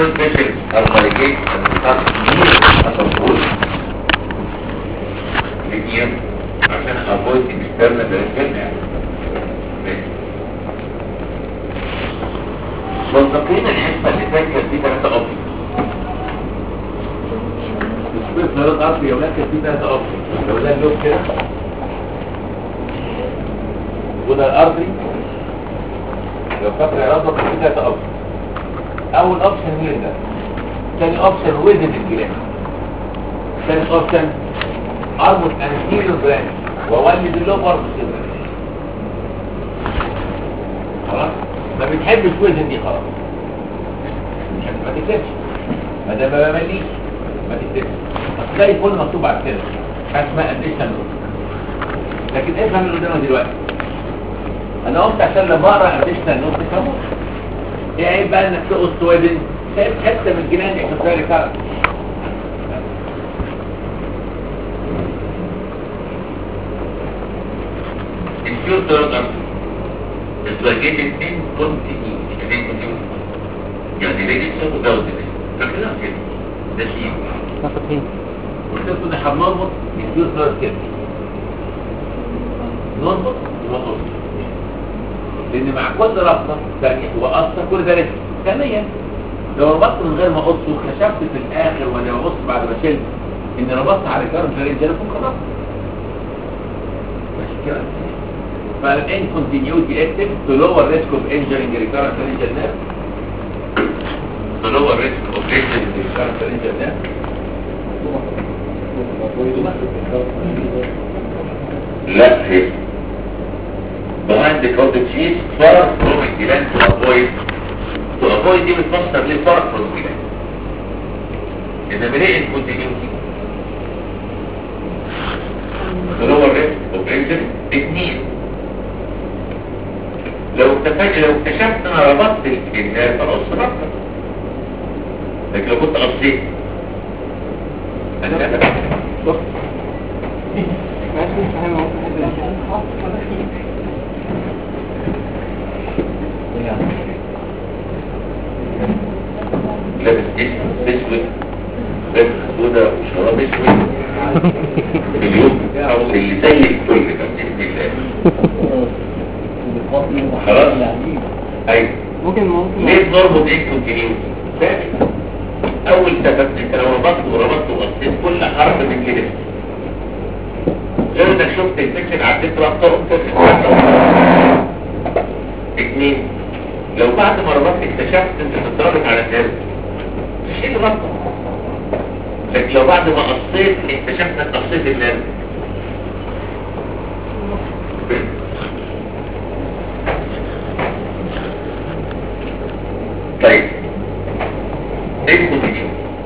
allow patients are medicated and start near control كتير عشان avoid external reaction يعني منطقين الحصة اللي فاتت دي ثلاثة أوبشن السبيس نيرون أرضي يا ولاد كان في ثلاثة أوبشن يا ولاد لهم كده وده الأرضي لو فاكر يا رب كان في ثلاثة أوبشن أول أوبشن مين ده؟ ثاني أوبشن ويزن الجلاند ثالث أوبشن أربط أنتيريور برانش وأولد اللوبر كده خلاص ما بتحبش وزن دي خلاص مش هت- ما تكتبش ما ده ما بمليش ما تكتبش هتلاقي كل مكتوب على كده حاجه اسمها اديشنال نوت لكن افهم اللي قدامك دلوقتي انا قلت عشان لما اقرا اديشنال نوت تفهمه ايه عيب بقى انك تقص وزن سايب حته من الجنان يحطها لك كده Infuse the organ is located in continuity. يعني ايه continuity؟ يعني ليس without delay. فاكرها كده ده شيء فاكرين قلت لكم ان احنا بنربط infuse the organ كده نربط وما نقص لان مع كل ربطه ثانيه وقصه كل ده رزق ثانيا لو ربطت من غير ما اقص واكتشفت في الاخر وانا ببص بعد ما شلت ان ربطت على جرم غير الجنب خلاص ماشي كده فالان continuity active to lower risk of injuring recurrent pharyngeal nerve to lower risk of injuring recurrent pharyngeal nerve لا هي behind the cottage cheese far from the gland to avoid to avoid دي بتفسر ليه far from the gland انما ليه incontinuity to lower risk of injury اتنين لو اكتفيت لو اكتشفت انا ربطت الجنان فقص ربطة لكن لو كنت قصيت انا ماشي مش فاهم هو في حد لابس اسم اسود لابس سودا وشراب اسود في اليوم بتاعه اللي زي الفل ده باذن الله خلاص ايوه ممكن ممكن ليه بنربط ايه كونتينيوتي ثابت اول سبب انت لو ربطت وربطت وقصيت كل حرف من كده غير انك شفت الفكر عديت ربطه اثنين لو بعد ما ربطت اكتشفت انت بتضربت على الناس تشيل ربطه لكن لو بعد ما قصيت اكتشفت انك قصيت الناس طيب ايه الكونتينيو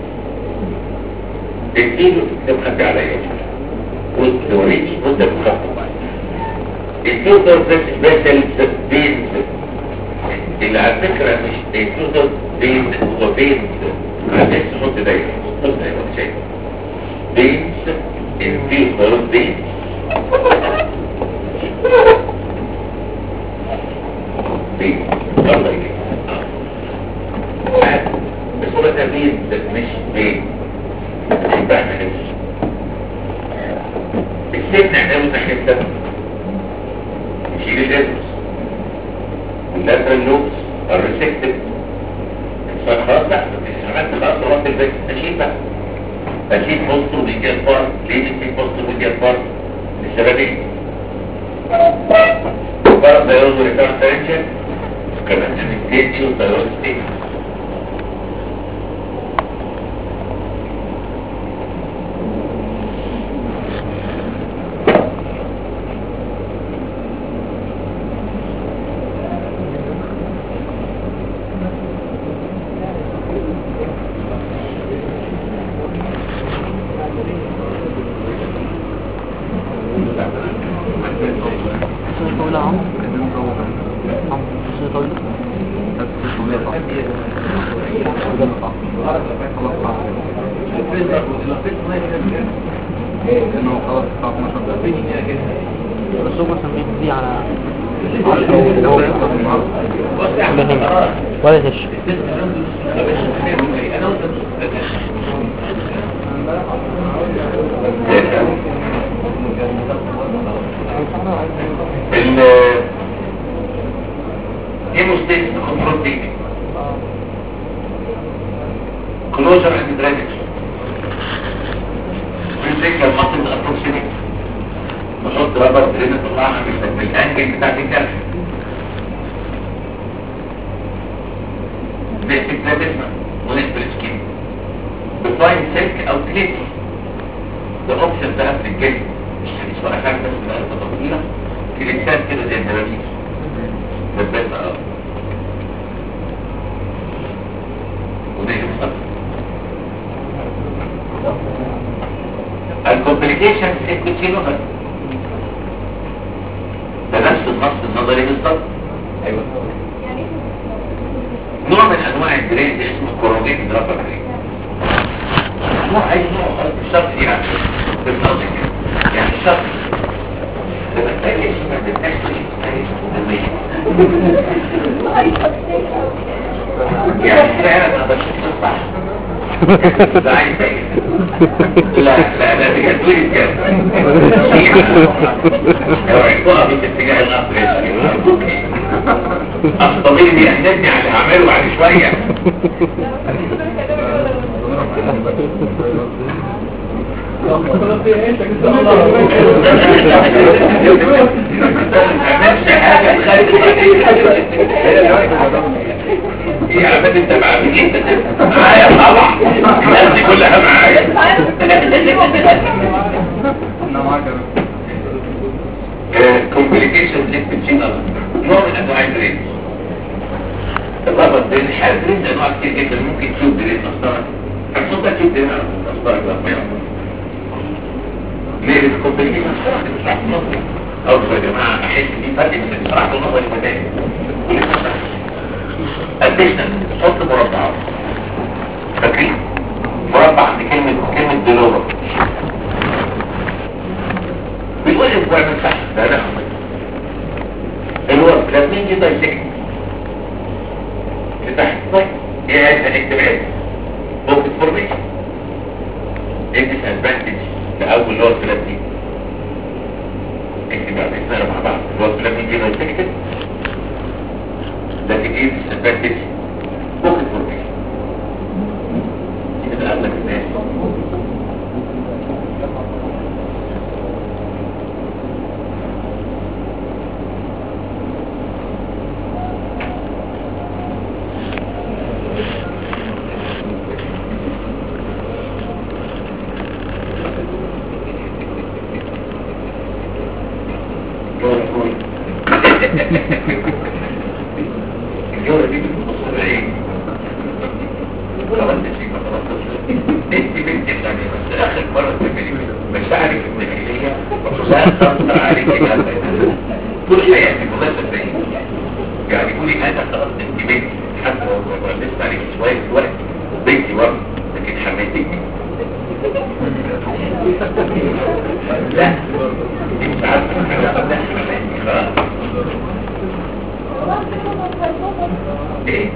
اديله تكتب خدي عليا وتوريني وانت بتخطط الفلتر ده سبيشال بينز اللي على فكرة مش الفلتر بين هو بينز معلش حط دايما حط دايما شيء بينز الفلتر بينز بينز الله يجيب بس هو ده بينز مش بين يبقى احنا نمشي السن احنا متحدث نشيل الاسمس اللاترال لوبس الريسكتد خلاص بقى مش عملت خلاص رحت البيت اشيل بقى اشيل بوستر وميديال بارت ليه نسيت بوستر وميديال بارت السبب ايه؟ بارت دايروز وريكارد فارنجل كمان انستيتيو دايروز ستيت شو طولة عمر عمر شو طولة بس هو مثلا بيدي على بص يا عم قرار ولا تش انا وانت ال هيموستاسيس كنترول تكنيك كلوزر اند درينج بنتكلم مصل الابروكسيميت نحط رابر درينج تطلعها من الانجل بتاعت الكلب بيحتاج بلاتيزما ونسبة السكين بفاين سلك او كليب ده اوبشن ده في الجلد مش حديث ولا حاجة بس من قلبة طويلة كليبسات كده زي الدبابيس دبابة اه وده يبقى الكومبليكيشن سيكوتشينوفر ده نفس النص النظري بالظبط ايوه نوع من انواع الجريد اسمه كوروجيت درافر جريد نوع اي نوع خالص مش شرط يعني بالنظر كده يعني شرط لما تلاقي اسم ما تبقاش يعني فعلا ما بشوفش الصح ده عايز ايه لا لا لا بجد ولد كده لو عرفتوها في اتجاه القطر الطبيب بيهددني على اللي هعمله بعد شويه تعملش حاجه يا عماد انت معايا معايا طبعا الناس دي كلها معايا كومبليكيشن للبتشينال نوع من انواع الدرين الرابط بين الحاجرين انواع كتير جدا ممكن تشوف درين مسطرة حسوط ده تشوف درين على مسطرة كده ما يعرف ليه الكومبليكيشن صراحة مش راح نظري او يا جماعة احس في فرق بين الصراحة والنظري فتاني كل ده اديشنال حط مربعات فاكرين مربع عند كلمة كلمة دلوبة بيقول لي بتعمل تحت ده انا الورق لازمين جدا يسكت لتحت طيب ايه هذا الاكتباد بوكت فورميشن ايه ديس ادفانتج لاول لور بلاتين اكتب بقى بيسنقرا مع بعض لور بلاتين جدا يسكت لكن ايه ديس ادفانتج بوكت فورميشن كده اغلب الناس الجولة دي بتبص ايه خلاص يا شيخ خلاص انت بنت يعني بس اخر مرة تعملي مشاعرك الداخلية لا تأثر عليك هذا طول حياتك ولا تبين يعني قولي هذا خلاص انت بنت حتى لو لسه عليك شوية وقت بنتي ورد لكن حماتك لا دي مش عارفة لا حماتي خلاص ايه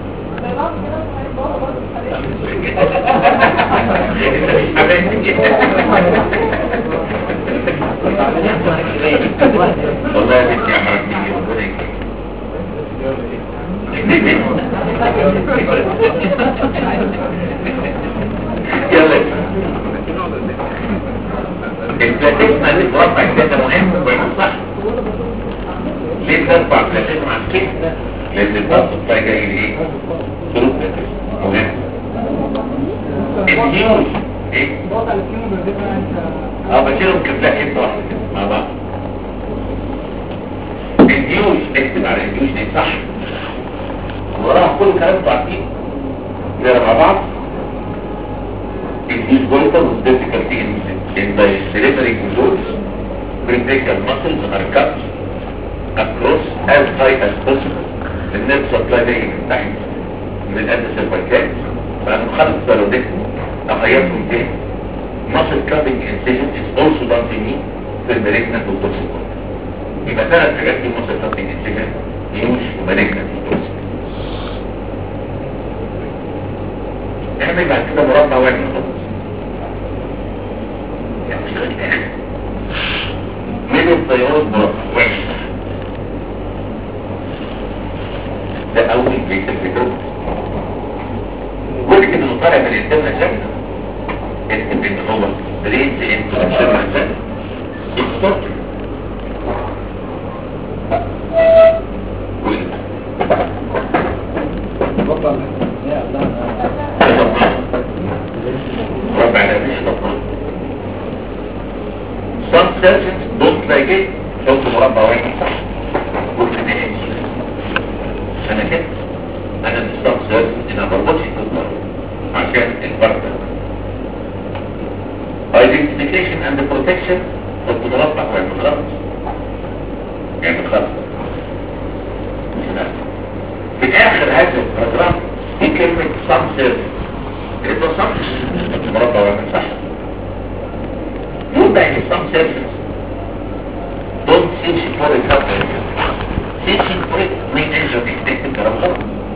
والله يا بنتي يا حرمتي ربنا يكرمك يلا البلاتيزما اللي توقع كده مهم ويعمل صح ليه ترفع بلاتيزما عن كده لان الضغط بتاعي جاي لايه ظروف بلاتيزما مهم الهيوج ايه اه بشيلهم كفلاء حته واحده كده مع بعض الهيوج اكتب على الهيوج دي صح وراها كل كلام انتوا عارفين نقرا مع بعض الهيوج بوليتر والديفيكالتي in the cerebral glucose ventricular muscles are cut across as high as possible النيرف سبلاي جاي من تحت من الأدس الفركات فأنا مخلص سالودكتوم أخيطهم تاني muscle cutting incision is also done في مين؟ في المريجنة والتوكسيكول يبقى ثلاث حاجات في مواصفات الانسجام نيوش ومالجنا نعمل بعد كده مربع واحد خالص يعني مش غير من الطيارات مربع واحد ده اول بيت الفكرة وده كده طالع من الانسان شكله انت بين هو بريد انت شبه الانسان الصوت ربع ده مش مطلوب some surgeons don't like it حط مربع واحد صح قلت ده ايه انا كده انا مش some surgeons انا بربطش الكتر عشان البرد identification and protection حط مربع واحد خلاص يعني خلاص مش نافع. في الاخر هذا البروجرام في كلمة some surgeons اللي هو some مربع واحد صح يوضع ان some surgeons don't search for recovery searching for it may injure the expected كلام غلط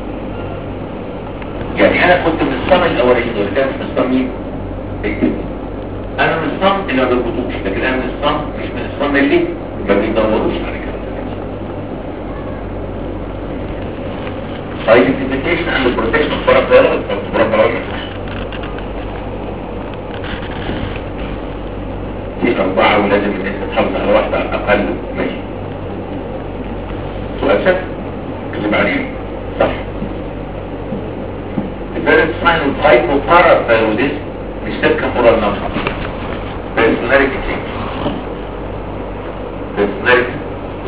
يعني انا كنت من الصم الاولاني دول كان من الصم مين؟ انا من الصم اللي ما بيربطوش لكن انا من الصم مش من الصم اللي ما بيدوروش على كده identification and protection of paraparallel of paraparallel في أربعة ولازم الناس تتحافظ على واحدة على الأقل ماشي سؤال شك اللي بعدين صح الثالث sign of hypoparathyroidism مش سكة حرة النفس personality change personality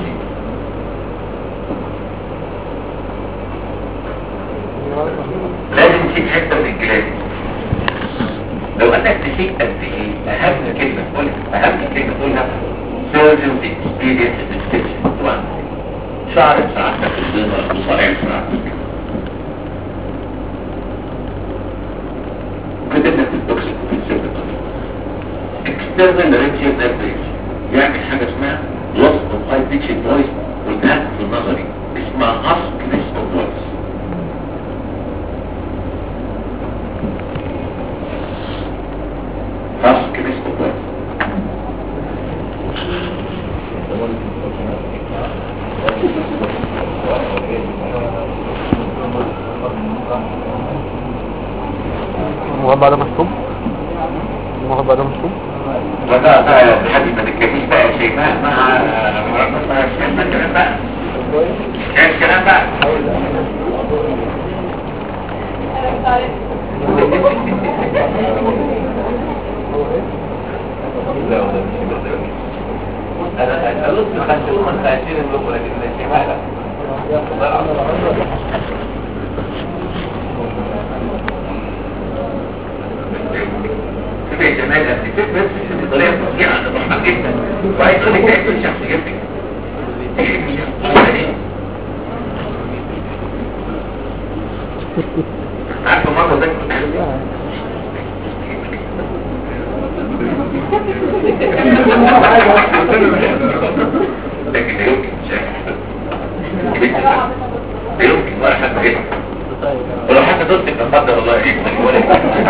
لازم تشيل حتة من الجلاد لو انك تشيل قد ايه اهم كلمة تقولها اهم كلمة تقولها surgeon experience description طبعا شعر ساعتك البيضة وصريع ساعتك كتبنا في الدوكسيك في السبب external laryngeal nerve يعمل حاجة اسمها loss of high pitched voice والنهاية في النظري اسمها huskiness of voice huskiness of voice المربع ده مكتوب المربع ده مكتوب وده بقى لحد ما تتكلمش بقى شيء مع مع مرات بقى كلام كلام بقى كلام كلام بقى انا انا قلت خمسين من خمسين الملوك لكن شيء ما لا كده جمال الاتيتيود بس بطريقه فظيعه انا بحبها جدا وعايز اقول لك ده كل شخصيتك عارفه مره ده لكن لا يمكن لا يمكن ولا حد غيره ولو حتى دوستك لا قدر الله يحصل ولا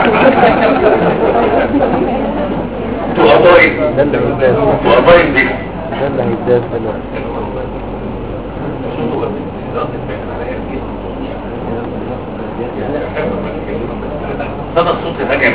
تقضاي ده اللي هيتداس تقضاي دي ده اللي هيتداس دلوقتي صدى الصوت راجع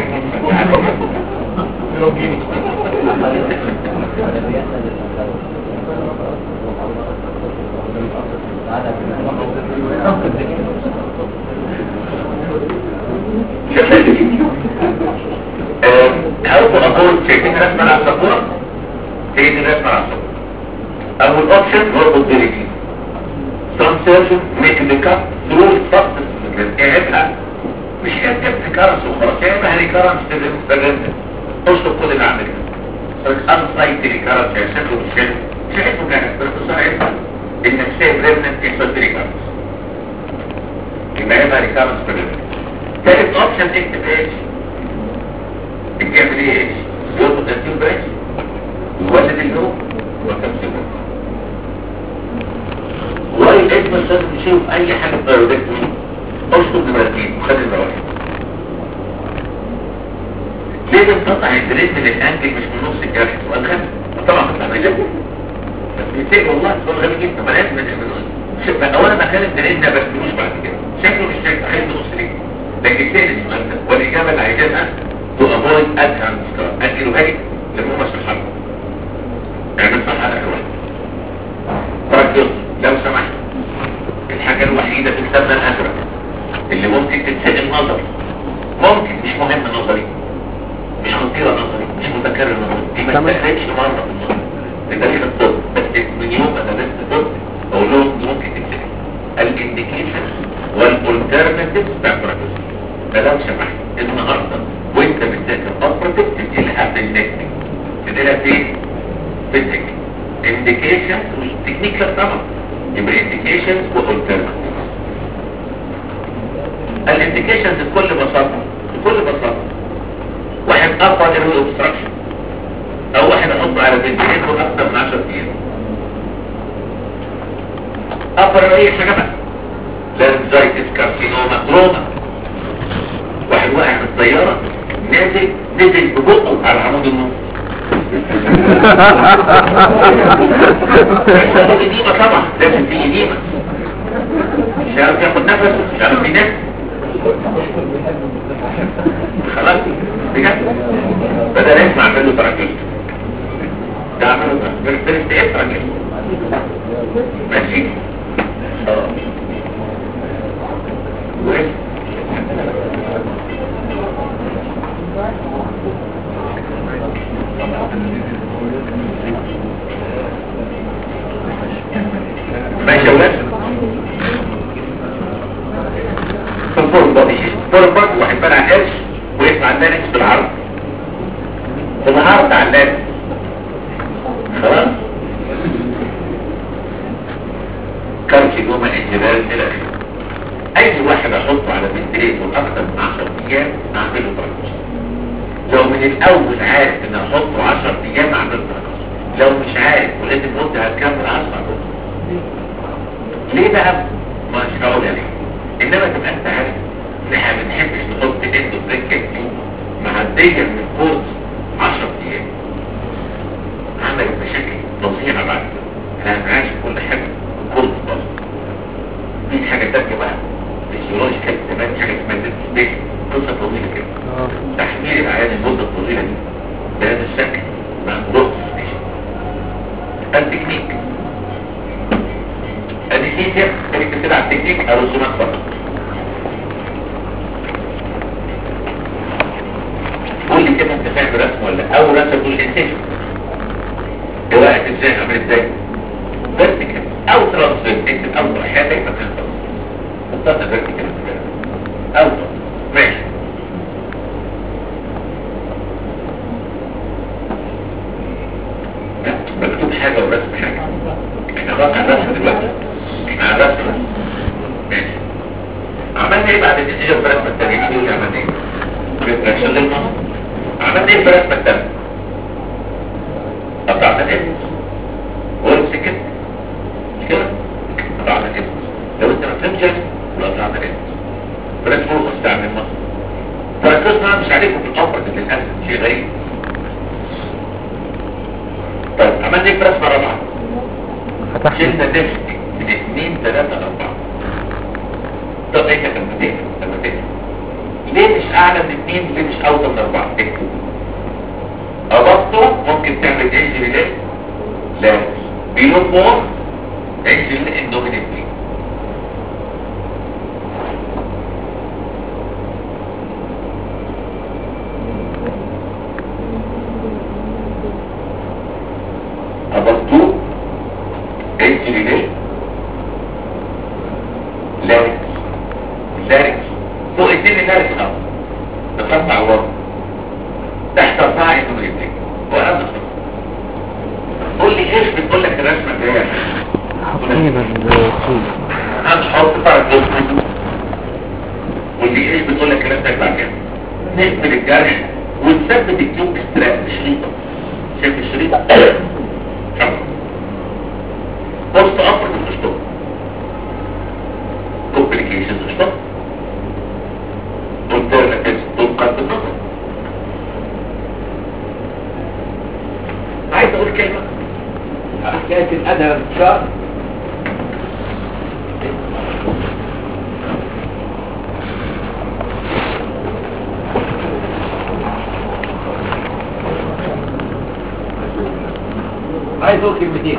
هاخد اقول شايفين رسمة على السبورة هي دي الرسمة على السبورة اول اوبشن نربط ديريكي some surgeon make the cut through substance يعيبها مش هي تبقى كارنس وخلاص يعيبها ريكارنس تبقى اشطب كل اللي عندك unsight ريكارنس يعني شكله مش حلو مش عيبه كانت بس بس عيبها انك سايب ريمنت يحصل ريكارنس يبقى عيبها ريكارنس بريمنت تالت اوبشن اكتب ايش بتعمل ايه ايش يربط التيوب بريش يولد النوم وتمسكه اسم الشخص يشوف اي حاجه في البيرودكتومي اشطب بمرتين خد الواحد ليه بنقطع الجريد من الانجل مش من نص الجرح سؤال خامس طبعا بطلع مجال بس بيتسيب والله سؤال غريب جدا ما لازم من شوف اولا مكان الجريد ده بس مش بعد كده شكله مش شكله خلي نص ليه لكن تاني السؤال ده والاجابه اللي عايزينها تو افويد ادهان ستار اجلوا هيك لما هم الحرب اعمل صح على واحد ركز لو سمحت الحاجة الوحيدة في السمنة الأزرق اللي ممكن تتسأل نظري ممكن مش مهم نظري مش خطيرة نظري مش متكرر نظري دي ما تمام. تتسألش مرة في النظر في تاريخ الطب بس من يوم انا درست طب اقول لهم دي ممكن تتسأل الانديكيشن والالترناتيف بتاع البراكوس فلو سمحت النهارده وانت بتذاكر اوبراتيف تديلها في النكتنج تديلها فين؟ في التكنيك indications والتكنيك طبعا يبقى indications والالترناتيف الانديكيشنز بكل بساطة بكل بساطة واحد اقوى للرول اوبستراكشن او واحد احطه على فنتيليتور اكتر من 10 ايام ابر اي حاجة بقى لانزايتس كارسينوما تروما واحد واقع من الطيارة نازل نزل ببطء على عمود النوم يحصل إديمة طبعا لازم في إديمة مش عارف ياخد نفسه مش عارف ينام خلاص بجد بدل اسمع اعمل له تراكيز ده اعمل له تراكيز فيرست ايه تراكيز ماشي اه كويس ماشي يا ولاد فور بادي فور بادي واحد بقى على القرش ويسمع اللانكس بالعرض بالعرض على اللانكس خلاص كارسينوما انجلال الى اخره اي واحد احطه على فنتليتور اكتر من 10 ايام اعمله تراكوس لو من الاول عارف ان احطه 10 ايام اعمله تراكوس لو مش عارف ولقيت المده هتكمل 10 ليه بقى مش هقول ليه انما تبقى انت عارف ان احنا ما بنحبش نحط ايده بريكه معديه من الكورس 10 ايام عملت مشاكل فظيعه بعد كده انا معاش كل حاجه الكورس بس في حاجه تانيه بقى فيسيولوجيكال كمان حاجه اسمها ديسبيس قصه طويله كده اه تحميل العيان المده الطويله دي بهذا الشكل مع مرور التكنيك ادي سيتر خليك كده على التكنيك الرسومات فقط قول لي كده انت فاهم الرسم ولا اول رسم تقول لي انتج دلوقتي ازاي عامل ازاي فيرتيكال او ترانسفير اكتب او حياتك ما تنفع حطها فيرتيكال او ماشي لا، مكتوب حاجه ورسم حاجه احنا خلاص على الرسم دلوقتي احنا على الرسم بس. ماشي عملنا ايه بعد النتيجه في الرسمه الثانيه دي عملنا ايه ريفراكشن للمصر عملنا ايه في الرسمه الثانيه قطعنا الاسم وسكت مش كده قطعنا الاسم لو انت ما فهمتش يبقى قطعنا الاسم بلاش فرصه استعمل مصر فركزنا مش عليكم في الامر ده للاسف شيء غريب طيب عملنا ايه في رسمه رابعه فتحنا شلنا ديسك من اثنين ثلاثة أربعة طب ايه كانت تفهم لما تفهم ليه مش أعلى من اثنين ليه مش أوطى من أربعة اكتب أبطه ممكن تعمل انجري ليه لا بيلو فور انجري اندومينيتلي أبطوه انجري ليه لاركس لاركس فوق الدين لاركس اه تفتح ورا تحت اربعة انه بيبنك وأنا قول لي ايش بتقول لك الرسمة دي حطينا الصوت هنحط فرق جسم واللي ايش بتقول لك الرسمة دي بعد كده نقبل الجرح ونثبت التيوب استراك بشريطة شايف الشريطة شوف بص افرض الاسطول ادهر سكار عايز اقول كلمتين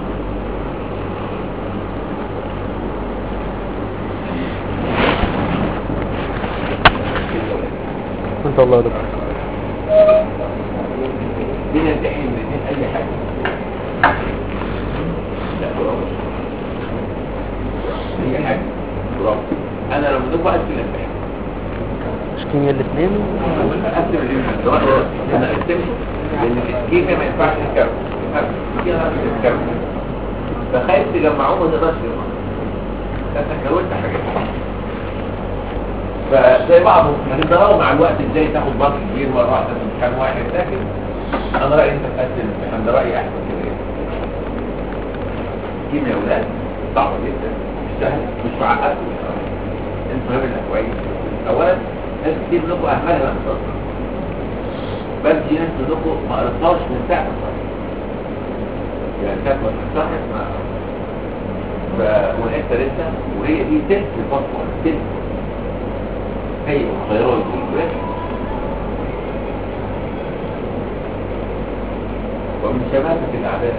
انت والله يا دكتور بننتحي من الاثنين اي حاجه لا برافو اي حاجه برافو انا لو بدك وقت في الامتحان مش كيمياء الاثنين اقسم الامتحان انا اقسمه لان الكيمياء ما ينفعش تتكرر الكيمياء ما ينفعش تتكرر فخايف تجمعوه ما تقدرش تجمعوه فانت كونت حاجات فزي بعضهم هنتدربوا مع الوقت ازاي تاخد باص كبير مره واحده في امتحان واحد لكن انا رايي انت تقسم الامتحان ده رايي احسن كده كيمياء يا ولاد صعبه جدا مش سهل مش معقد انتوا فاهمينها كويس اولا ناس كتير منكم اهملها لما تصل بس في ناس منكم ما قريتهاش من ساعه ما تصل يعني ساعه ما تصحت ما ف... ولسه لسه وهي دي تلت الفصل تلت هي الخيرات والبس ومن شماتة الأعداء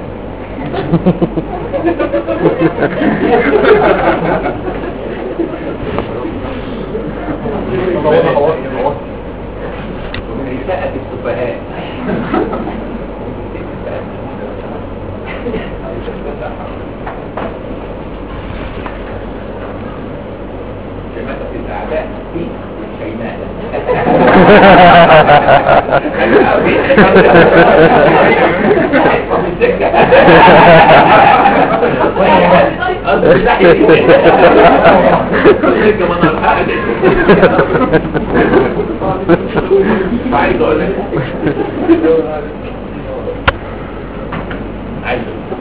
ومن إساءة السفهاء شماتة الأعداء في شيماء عايز اقول لك عايز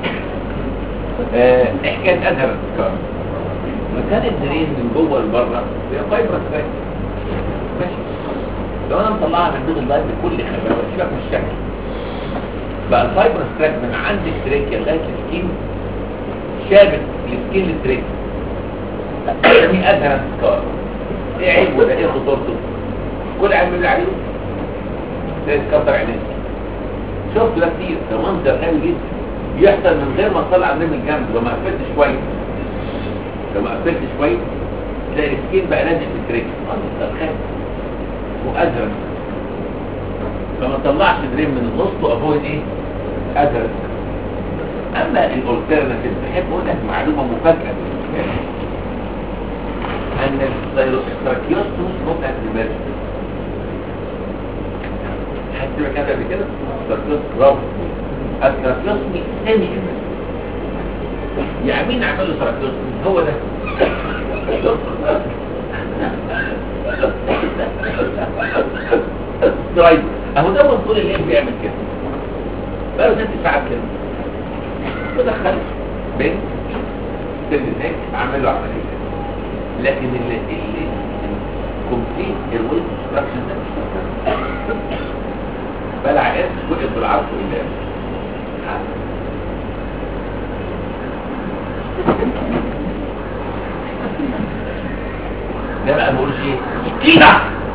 ايه حكايه ادهر الافكار مكان الدرين من جوه لبره هي فايبر تراك ماشي لو انا مطلعها من دون اللايف بكل خباوه سيبك من الشكل بقى الفايبر تراك من عند التريكيا لغايه السكين شابك السكين للتريك دي ادهر الافكار ايه عيبه ده ايه خطورته كل عيب اللي عليه زي تكبر عينيك شفت ده كتير ده منظر قوي جدا بيحصل من غير ما تطلع النمل الجنب لو ما قفلتش كويس لو ما قفلتش كويس تلاقي السكين بقى لازق في التريك منظر خايف وازرق فما تطلعش درين من النص وافويد ايه ازرق اما الالترناتيف بحب اقول لك معلومه مفاجاه بالنسبه لي ان الستراكيوستوس ممكن تبرد حد ما كان قبل كده ستراكيوستوس برافو الستراكيوستومي سيمي يعني مين عمل له ستراكيوستومي هو ده سترايد اهو ده منطول اللي بيعمل كده بقى ست ساعات كده ودخل بنت سن هناك عمل له عمليه لكن اللي اللي كومبليت الويب ستراكشن ده مش موجود. بلع اس وقف بالعرض قدام ده بقى بقول ايه كده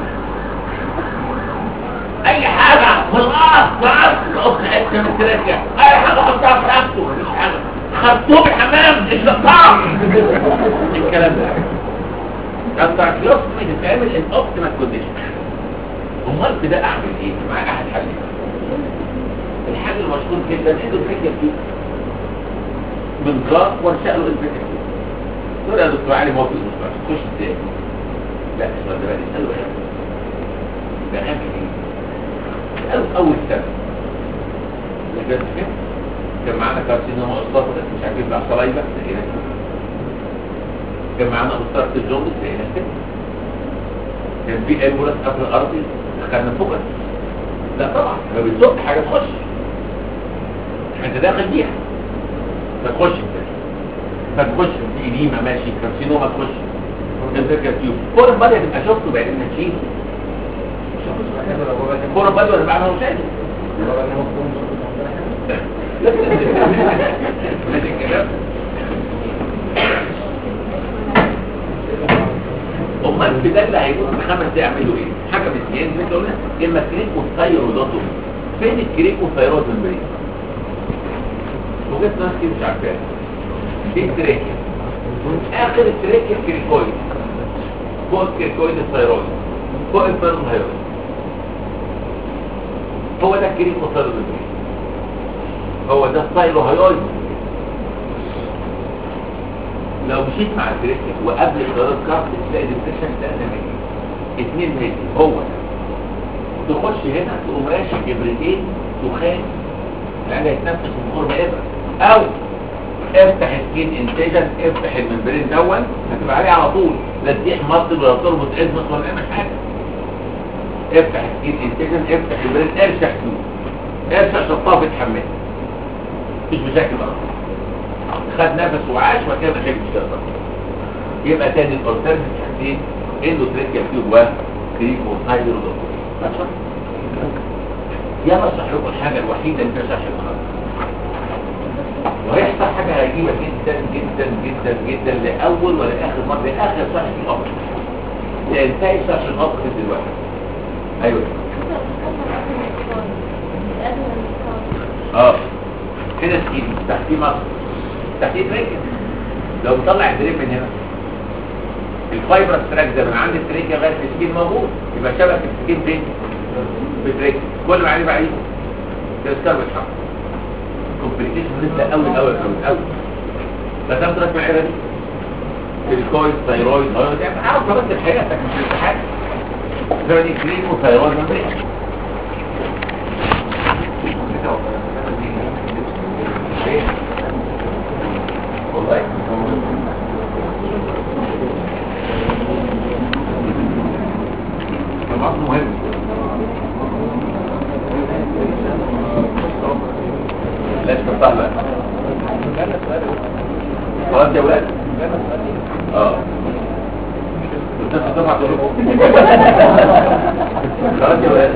اي حاجه خلاص خلاص قص حته من ترجع اي حاجه حطها في راسه مفيش حاجه خرطوم حمام الشقاق الكلام ده التراكيوس بتتعمل ان اوبتيمال كونديشن امال كده اعمل ايه مع احد حلين الحل المشهور جدا عنده الفكره فيه من ضغط ورشاله الفكره فيه تقول يا دكتور علي موافق المستشفى تخش ازاي لا السؤال ده بقى نساله ايه ده اهم ايه اساله في اول سنه مش بس كده كان معانا كارسينوما اصطفى مش عارفين بقى صلايبه لقينا كان معانا أسطرة الجوندس لقينا كده كان في امبولانس قبل الارضي دخلنا فوق لا طبعا ما بتزق حاجه تخش انت داخل بيها فتخش انت فتخش في إديمة ماشي كارسينوما تخش انتركال تيوب كور البادي هتبقى شفته بعدين هتشيله كور البادي هتبقى عامله مشاهد ماشي الكلام امال في ده اللي هيكون في خمس دقايق يعملوا ايه؟ حاجه من اثنين زي ما إحنا قلنا اما كريكو ثايرودوتوم فين الكريكو ثايرود ممبرين؟ وجدت ناس كتير مش عارفاها دي التريكيا اخر التريكيا الكريكويد فوق الكريكويد الثايرويد فوق البيرمهيرويد هو ده الكريكو ثايرود ممبرين هو ده الثايروهيرويد لو مشيت مع التريكيا وقبل قرار كارت تلاقي الدبريشن 3 متر 2 متر هو ده تخش هنا تقوم راشق جبرتين دخان لان هيتنفس من غير ما ابره او افتح سكين انتجن افتح الممبرين دون هتبقى عليه على طول لا تديح مصل ولا تربط ازمس ولا اي حاجه افتح سكين انتجن افتح الممبرين ارشح فيه ارشح شطاف اتحمل مفيش مشاكل بقى خد نفس وعاش وكده مشاكل مش كده يبقى تاني الالترنت حاجتين انه تريكيا فيه جواه كريم وسايدر ودكتور ماشي يلا اشرح لكم الحاجه الوحيده اللي فيها شرح النهارده وهيحصل حاجه عجيبه جدا جدا جدا جدا لاول ولا اخر مره لاخر شرح في الامر ينتهي شرح الامر دلوقتي ايوه اه هنا سكين تحتيه مصر تحتيه تريكيا لو بطلع الدريب من هنا الفايبر ستراك ده من عند التريكيا لغايه السكين موجود يبقى شبكه السكين فين؟ في التريكيا كل ما عليه بعيد ده السكر بيتحرك كومبليكيشن لسه قوي قوي قوي قوي فده تراك معايا دي الكويد ثايرويد هايرويد يعني عارف بس حياتك مش الامتحان ده دي كريم وثايرويد ممبرين والله كلام مهم لا تفضل بقى خلاص يا ولاد اه الناس تدفع تقول خلاص يا ولاد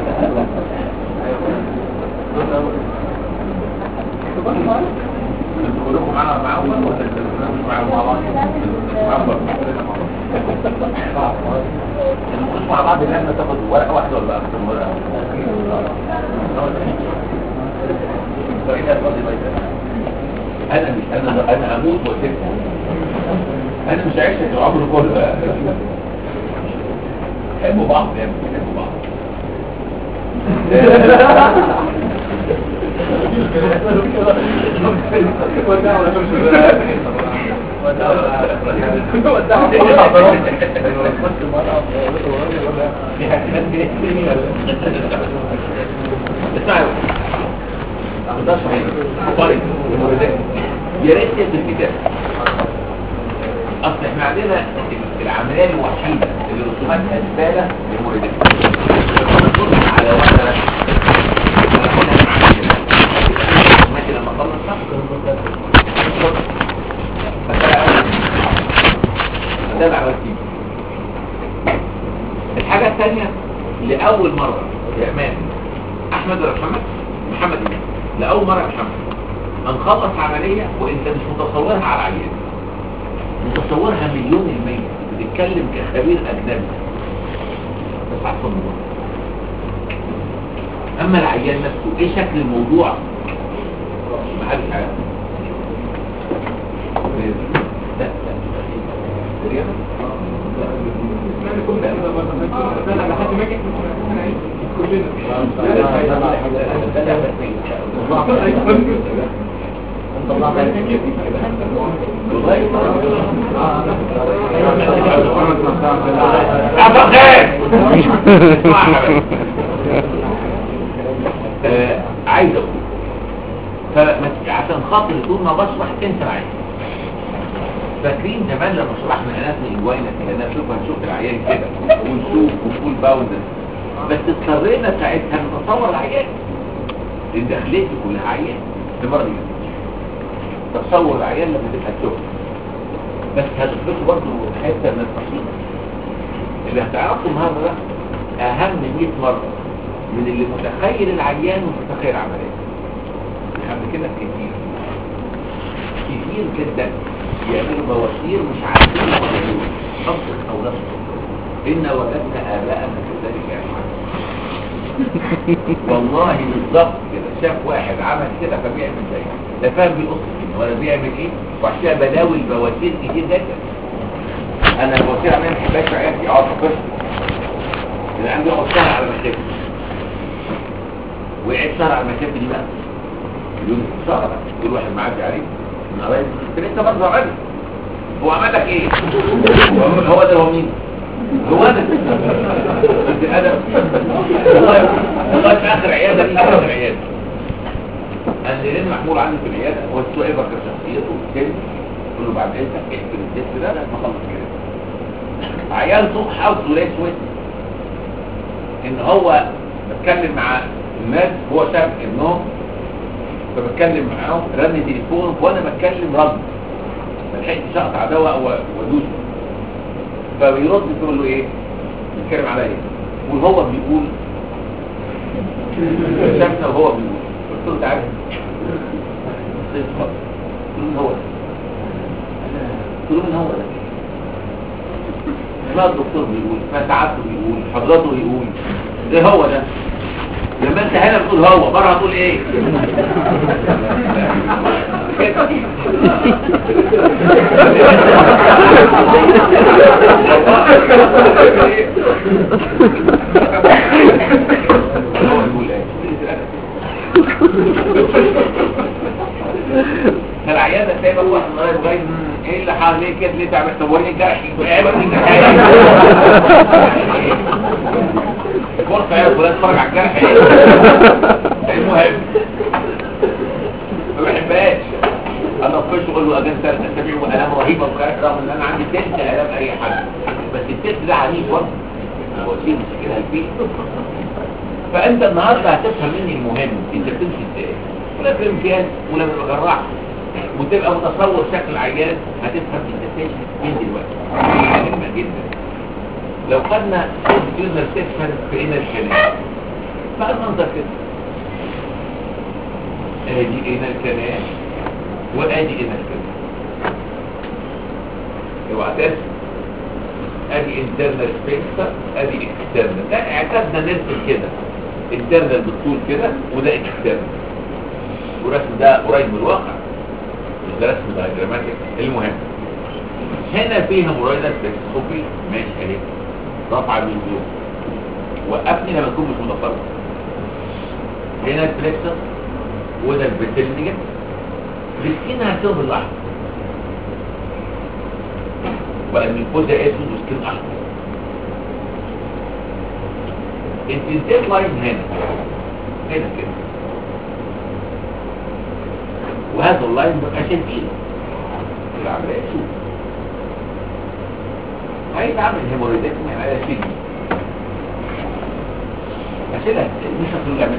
انتوا كلكم معانا معاهم ولا انتوا مش معاهم مع بعض؟ معاهم برضه. نخش مع بعض ان احنا تاخد ورقه واحده ولا اكتر من ورقه انا مش انا انا اموت واسيبكم انا مش عايش العمر كله حبوا بعض يا ابني حبوا بعض اسمعوا ده صحيح طيب يا ريت في الكتاب اصل احنا عندنا العمليه الوحيده اللي رسوماتها زباله للمولدين على ورقه ماشي لما اخلص ده العمل الحاجه الثانيه لاول مره يا امان احمد ولا محمد محمد إمام لأول مرة يا محمد هنخلص عملية وانت مش متصورها على العيان متصورها مليون المية بتتكلم كخبير أجنبي بس عارف الموضوع أما العيان نفسه إيه شكل الموضوع ما حدش عارف لا لا سريعا عايز اقول فعشان خاطر طول ما بشرح انت معايا فاكرين زمان لما شرحنا اناتمي انجوينا كده نشوف هنشوف العيان كده ونشوف ونقول باوندر بس اضطرينا ساعتها نتصور العيان لان دخلتي كلها عيان المره دي تصور العيان لما تبقى تشوف بس هتدخلوا برضه حته من التفصيل اللي هتعرفوا النهارده ده اهم 100 مره من اللي متخيل العيان ومتخيل عمليه حد كده كتير كتير جدا يعملوا بواسير مش عارفين يعملوا أصل أو لا إن وجدنا آباءنا كذلك يفعلون والله بالظبط كده شاف واحد عمل كده فبيعمل زيه لا فاهم بيقص فيه ولا بيعمل ايه وعشان كده بلاوي البواسير كتير جدا انا البواسير عمال ما بحبهاش في عيادتي اقعد في قسم اللي عندي اقعد سهر على مكتبي وقعد سهر على مكتبي دي بقى اليوم سهر بقى كل واحد معدي عليه من قرايب انت لسه برضه عادي هو عمل لك ايه؟ هو- هو ده هو مين؟ هو انا انت ادم والله والله في اخر عياده دي اخر عياده انا اللي محمول عندي في العياده هو السوق ايفر كشخصيته كلمه قول له بعد اذنك اقفل الديسك ده لغايه ما اخلص كده عيال صوت حافظ ولا اسود ان هو بتكلم مع الناس هو شاف ابنهم فبتكلم معاهم رن تليفون وانا بتكلم رد ما لحقتش اقطع دواء و- وادوس فبيرد تقول له ايه بيتكلم عليا وهو بيقول شافنا وهو بيقول قلت له تعالى قلت له مين هو ده قلت له مين هو ده ما الدكتور بيقول ما سعادته بيقول حضرته بيقول ايه هو ده لما انت هنا بتقول هو بره هتقول ايه هو بيقول ايه فالعياده سايبه واحد لغايه لغايه ايه اللي حواليك كده ليه تعمل توريني جرحي وقاعد فرصه يا فلان اتفرج على الجرح ايه المهم ما بحبهاش انا اخش اقول له اجل ثلاث اسابيع والام رهيبه وكده رغم ان انا عندي تلت الام اي حد بس التلت ده عنيف برضه هو شيء مشكلها البيت فانت النهارده هتفهم مني المهم انت بتمشي ازاي ولا في امكان ولا ما بجرحش وتبقى متصور شكل العيان هتفهم انت بتمشي من دلوقتي مهمه جدا لو خدنا يوزر سيكشن في هنا الكلام فالمنظر كده ادي هنا الكلام وادي هنا الكلام اوعى تنسى ادي انترنال سبيكتر ادي اكسترنال ده اعتدنا نرسم كده انترنال بالطول كده وده اكسترنال والرسم ده قريب من الواقع مش ده رسم دايجراماتيك المهم هنا فيها مرايدة سبيكتروفي ماشي اهي رفع الفيو وقفني لما تكون مش متصور هنا الفليكسر وده البتلنجن السكين هتسيبه بالاحمر بقى من فوق ده اسود وسكين احمر التنتين لاين هنا هنا كده وهذا اللاين بقى شايفينه العمليه شوف هيتعمل هيموريدكتومي على سيدي اشيلها مش هتقول لها من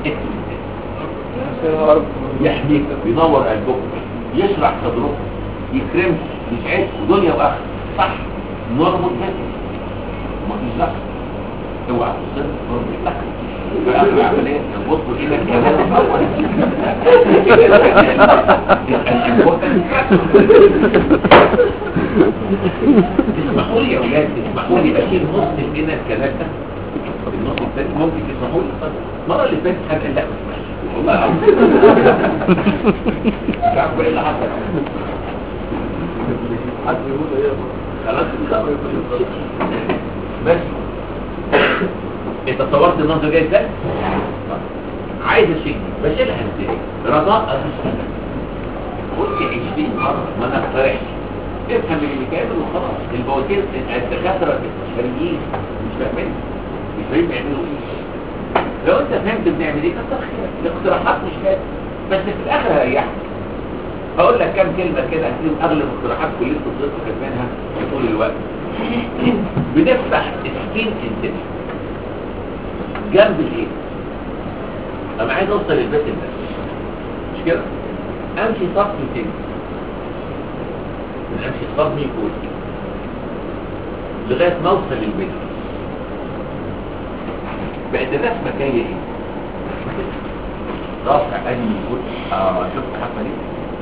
يحميك ينور قلبك يشرح صدرك يكرمك يسعدك ودنيا واخره صح نربط جسمك ما فيش لك اوعى تصير نربط لك في اخر العمليه نبص الى الكلام الاول الى تسمحوا لي يا اولاد تسمحوا لي اشيل نص الجنة الكلام ده النص الثاني ممكن تسمحوا لي المره اللي فاتت حد قال لا ما تسمحش والله العظيم مش عارف ايه اللي حصل خلاص بس انت صورت النظر جاي ازاي عايز اشيل بشيلها ازاي رضاء اشيلها قلت 20 مره ما انا اقترحش افهم اللي كامل وخلاص البواتير الدكاتره الخارجيين مش فاهمين مش فاهمين بيعملوا ايه لو انت فهمت بنعمل ايه كتر خيرك الاقتراحات مش لازم بس في الاخر هريحك هقول لك كام كلمه كده هتلاقيهم اغلب الاقتراحات كلكم فضلتوا كاتبينها طول الوقت بنفتح سكين انتنشن جنب الايه انا عايز اوصل للبيت ده مش كده امشي صف تاني امشي صف يكون لغايه ما اوصل للبيت بقت الرسمه جايه ايه رفع ادي من كل اه شفت حصل ايه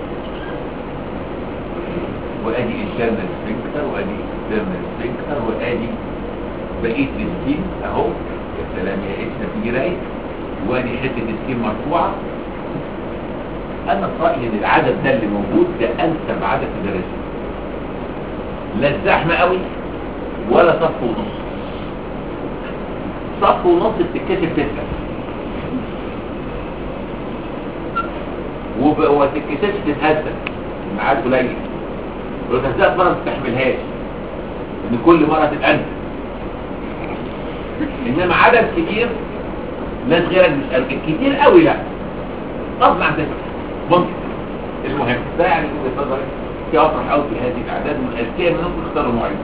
وادي internal sphincter وادي external sphincter وادي بقيه السكين اهو يا سلام يا اتش نتيجه رايق وادي حته السكين مرفوعه انا في رايي ان العدد ده اللي موجود ده انسب عدد في درجه لا الزحمه قوي ولا صف ونص صف ونص بتتكشف تسعه وب- وما تتكشفش تتهزق الميعاد قليل ولو تهزقت مره ما تستحملهاش ان كل مره تتأذى انما عدد كبير ناس غيرك مش قادر كتير قوي لا غصب عن تسعه ممكن المهم ده يعني وجهه نظري في اطرح قوي في هذه الاعداد من الاذكياء منكم اختاروا معين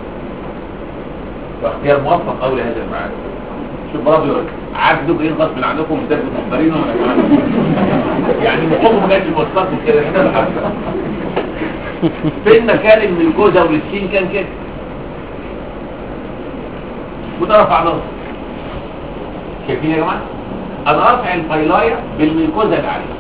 واختيار موفق قوي لهذا الميعاد شوف برضه يقول عارف دوك ايه غصب عنكم ده كنتوا مختارينه يعني مخكم ما كانش موصلكم كده احنا اللي حصل فين مكان الميلكوزا والسين كان كده وده رفع نص شايفين يا جماعه انا رافع الفيلايه بالميلكوزا اللي عليها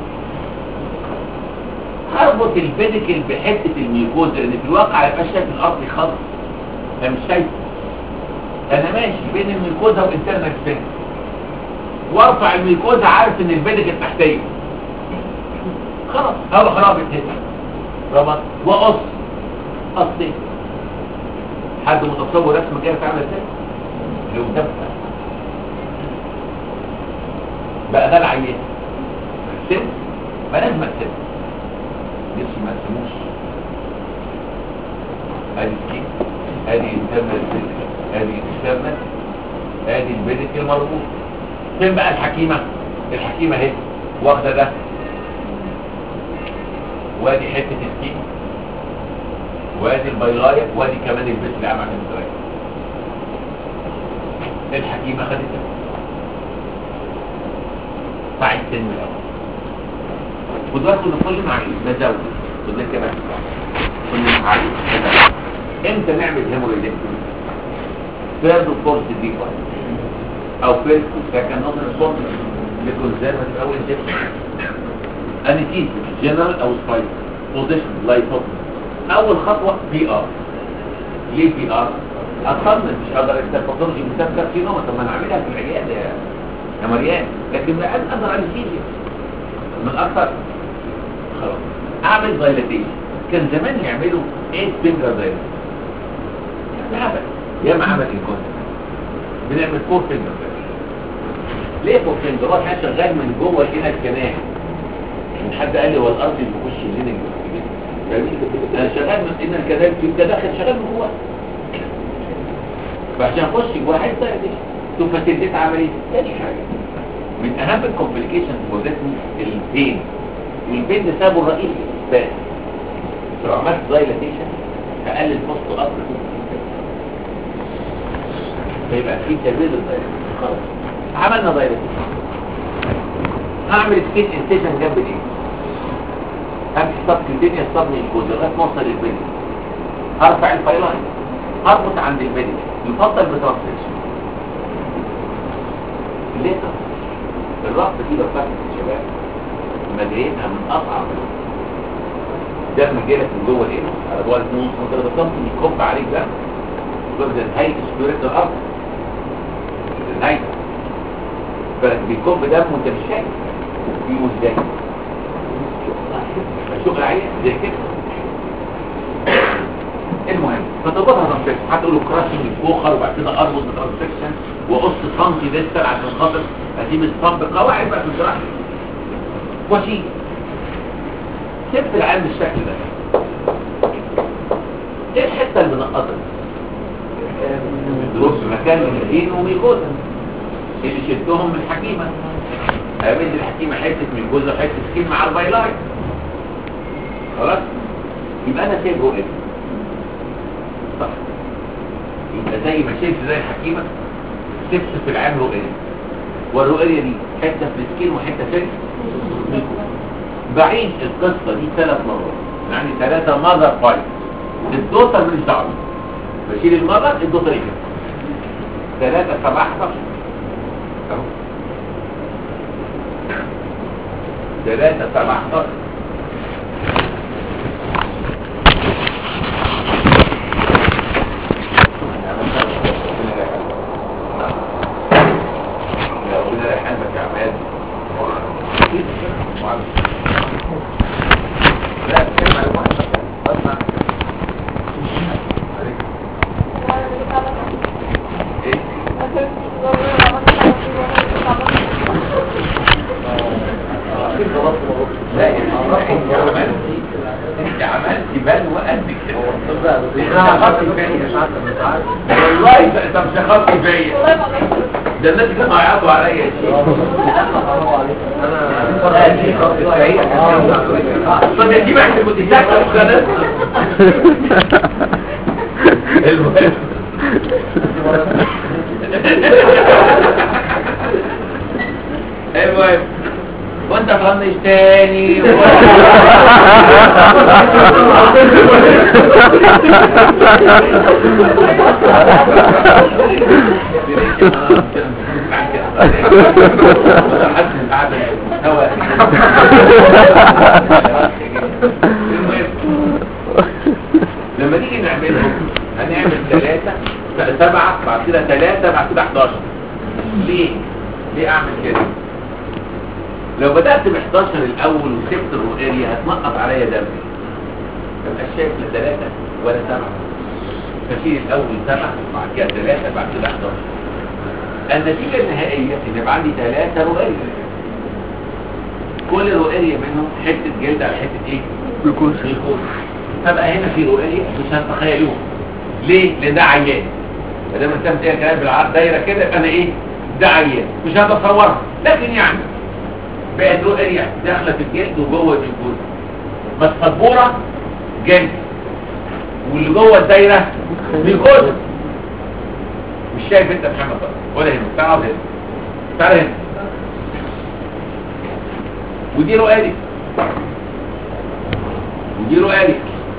هربط البيديكل بحته الميلكوزا لان في الواقع هيبقى شايف الارض خالص انا مش شايفه انا ماشي بين الميلكوزا والانترنال سبين وارفع الميلكوزا عارف ان البيديكل تحتيه خلاص هو خلاص بتهدى ربط وقص قصين حد متصور رسمه كده بتعمل ازاي لو ده بقى ده العيان السن ما لازم اكتب لسه ما تسموش ادي سكين ادي انترنال ادي اكسترنال ادي البيدك المربوط فين بقى الحكيمه الحكيمه اهي واخده ده وادي حته السكين وادي البيلايه وادي كمان البيت اللي عمل الدرايه الحكيمه خدتها ساعة السن الاول ودلوقتي كنا كل معي نزود كنا كمان كنا معي امتى نعمل هيموريدكتومي ثيرد وفورث دي او فيرست وسكند نوت ريسبونس لكونزرفاتيف او انجكشن انستيزيا جنرال او سبايس بوزيشن لايتوب اول خطوه بي ار ليه بي ار اطمن مش هقدر استفاضلجي مسافر في نوم طب ما انا اعملها في العياده يا يا مريان لكن ما اقدر انستيزيا من اكثر خلاص اعمل دايلاتيشن كان زمان يعملوا 8 فينجر دايلاتيشن هبل ياما عمل الكون بنعمل 4 فينجر ليه 4 فينجر هو احنا شغال من جوه هنا الكنال من حد قال لي هو الارض اللي بيخش هنا فاهمين انا شغال من ان الكنال في داخل شغال من جوه فعشان اخش جوه عايز دايلاتيشن ثم فاسيلتيت عمليه تاني حاجه من اهم الكومبليكيشن وذاتني البين والبين ده سببه الرئيسي بس لو عملت دايلاتيشن هقلل فصل قطر فيبقى في تبريد الدايلاتيشن خلاص عملنا دايلاتيشن هعمل سكين انتيشن جنب الايه همشي سب كيوتينيوس سب ميكوزا لغايه ما اوصل للبين هرفع الفايلاين هربط عند البين يفضل بترانسليشن ليه الربط دي لو فاتت الشباب مجريتها من اصعب ده مجالك من جوه الايه على جوه النص وانت لو ضغطت يكب عليك ده تبدا نهايه سبيريت الارض نهايه فبيكب دم وانت مش شايف دي ازاي الشغل عليه زي كده المهم فتربطها تنفيذ هتقول له كراشنج فوخر وبعد كده اربط بترانسكشن وقص سنتي ديستال عشان خاطر اسيب الصمب قواعد بقى في الجراحه وشيل سبت العين بالشكل ده ايه الحته اللي منقطه دروس مكان الهين وميكوزا اللي شلتهم من الحكيمه قابلت الحكيمه حته ميكوزا وحته سكين مع البايلاي خلاص يبقى انا سايبه ايه صح يبقى زي ما شلت زي الحكيمه سبت في العين رؤيه والرؤيه دي حته في السكين وحته في الميكوزا بعيد القصة دي ثلاث مرات يعني ثلاثة ماذر فايت الدوتر مش دعوة بشيل المرة الدوتر يجي ثلاثة سبعة اهو 3 17 يا ربنا يرحمك يا عماد لا كلمة واحدة اسمع ايه لا يا شيخ انت عملتي انت عملتي بلوى قد كده انت خدت فيا والله انت مش خدت فيا ده الناس كانوا هيعطوا عليا يا شيخ طب يا شيخ احنا كنت ساكته وخلاص المهم المهم وانت طنش تاني لما نيجي نعملهم هنعمل ثلاثة سبعة بعد كده ثلاثة بعد كده 11 ليه؟ ليه اعمل كده؟ لو بدأت ب 11 الأول وسبت الرؤية هتنقط عليا دم مبقاش شايف لا ثلاثة ولا سبعة فشيل الأول سبعة بعد كده ثلاثة بعد كده 11 النتيجة النهائية إن يبقى عندي ثلاثة رؤية كل رؤية منهم حتة جلد على حتة إيه؟ جلوكوز جلوكوز فبقى هنا في رؤية مش هتتخيلوها ليه؟ لأن ده عيان ما دام انت بتقول كلام بالعرض دايرة كده يبقى أنا إيه؟ ده عيان مش هتصورها لكن يعني بقت رؤية داخلة في الجلد وجوه الجلد بس سبورة جلد واللي جوه الدايرة جلوكوز مش شايف انت محمد بقى ولا هنا تعال هنا تعال هنا ودي رؤية ودي رؤية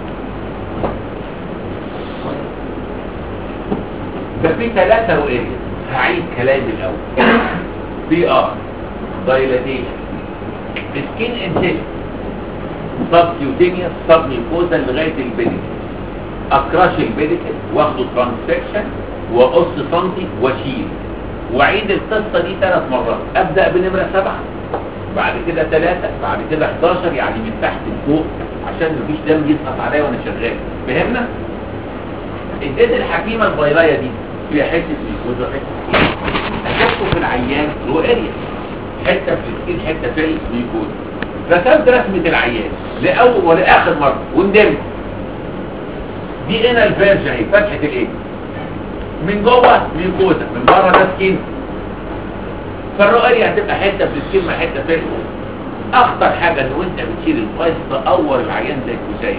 ده في ثلاثة رؤية هعيد كلامي الأول بي ار دايلاتيشن سكين انسيشن سب كيوتينيوس سب ميكوزا لغايه البيديكل اكراش البيديكل واخده ترانسكشن واقص سنتي واشيل واعيد القصه دي ثلاث مرات ابدا بنمره سبعه بعد كده ثلاثة بعد كده 11 يعني من تحت لفوق عشان مفيش دم يسقط عليا وانا شغال فهمنا؟ اديت الحكيمه الفيرايه دي فيها حته ميكوزا حته هتحطه في العيان رؤيه حته في السكين حته في الميكوز رسمت رسمه العيان لاول ولاخر مره وندمت دي هنا الفيرج اهي فتحه الايه من جوه ميكوزا من بره ده سكين فالرؤيه هتبقى حته في السكين مع حته في الميكوز اخطر حاجه ان وانت بتشيل الفايز تقور العيان زي الكوسايه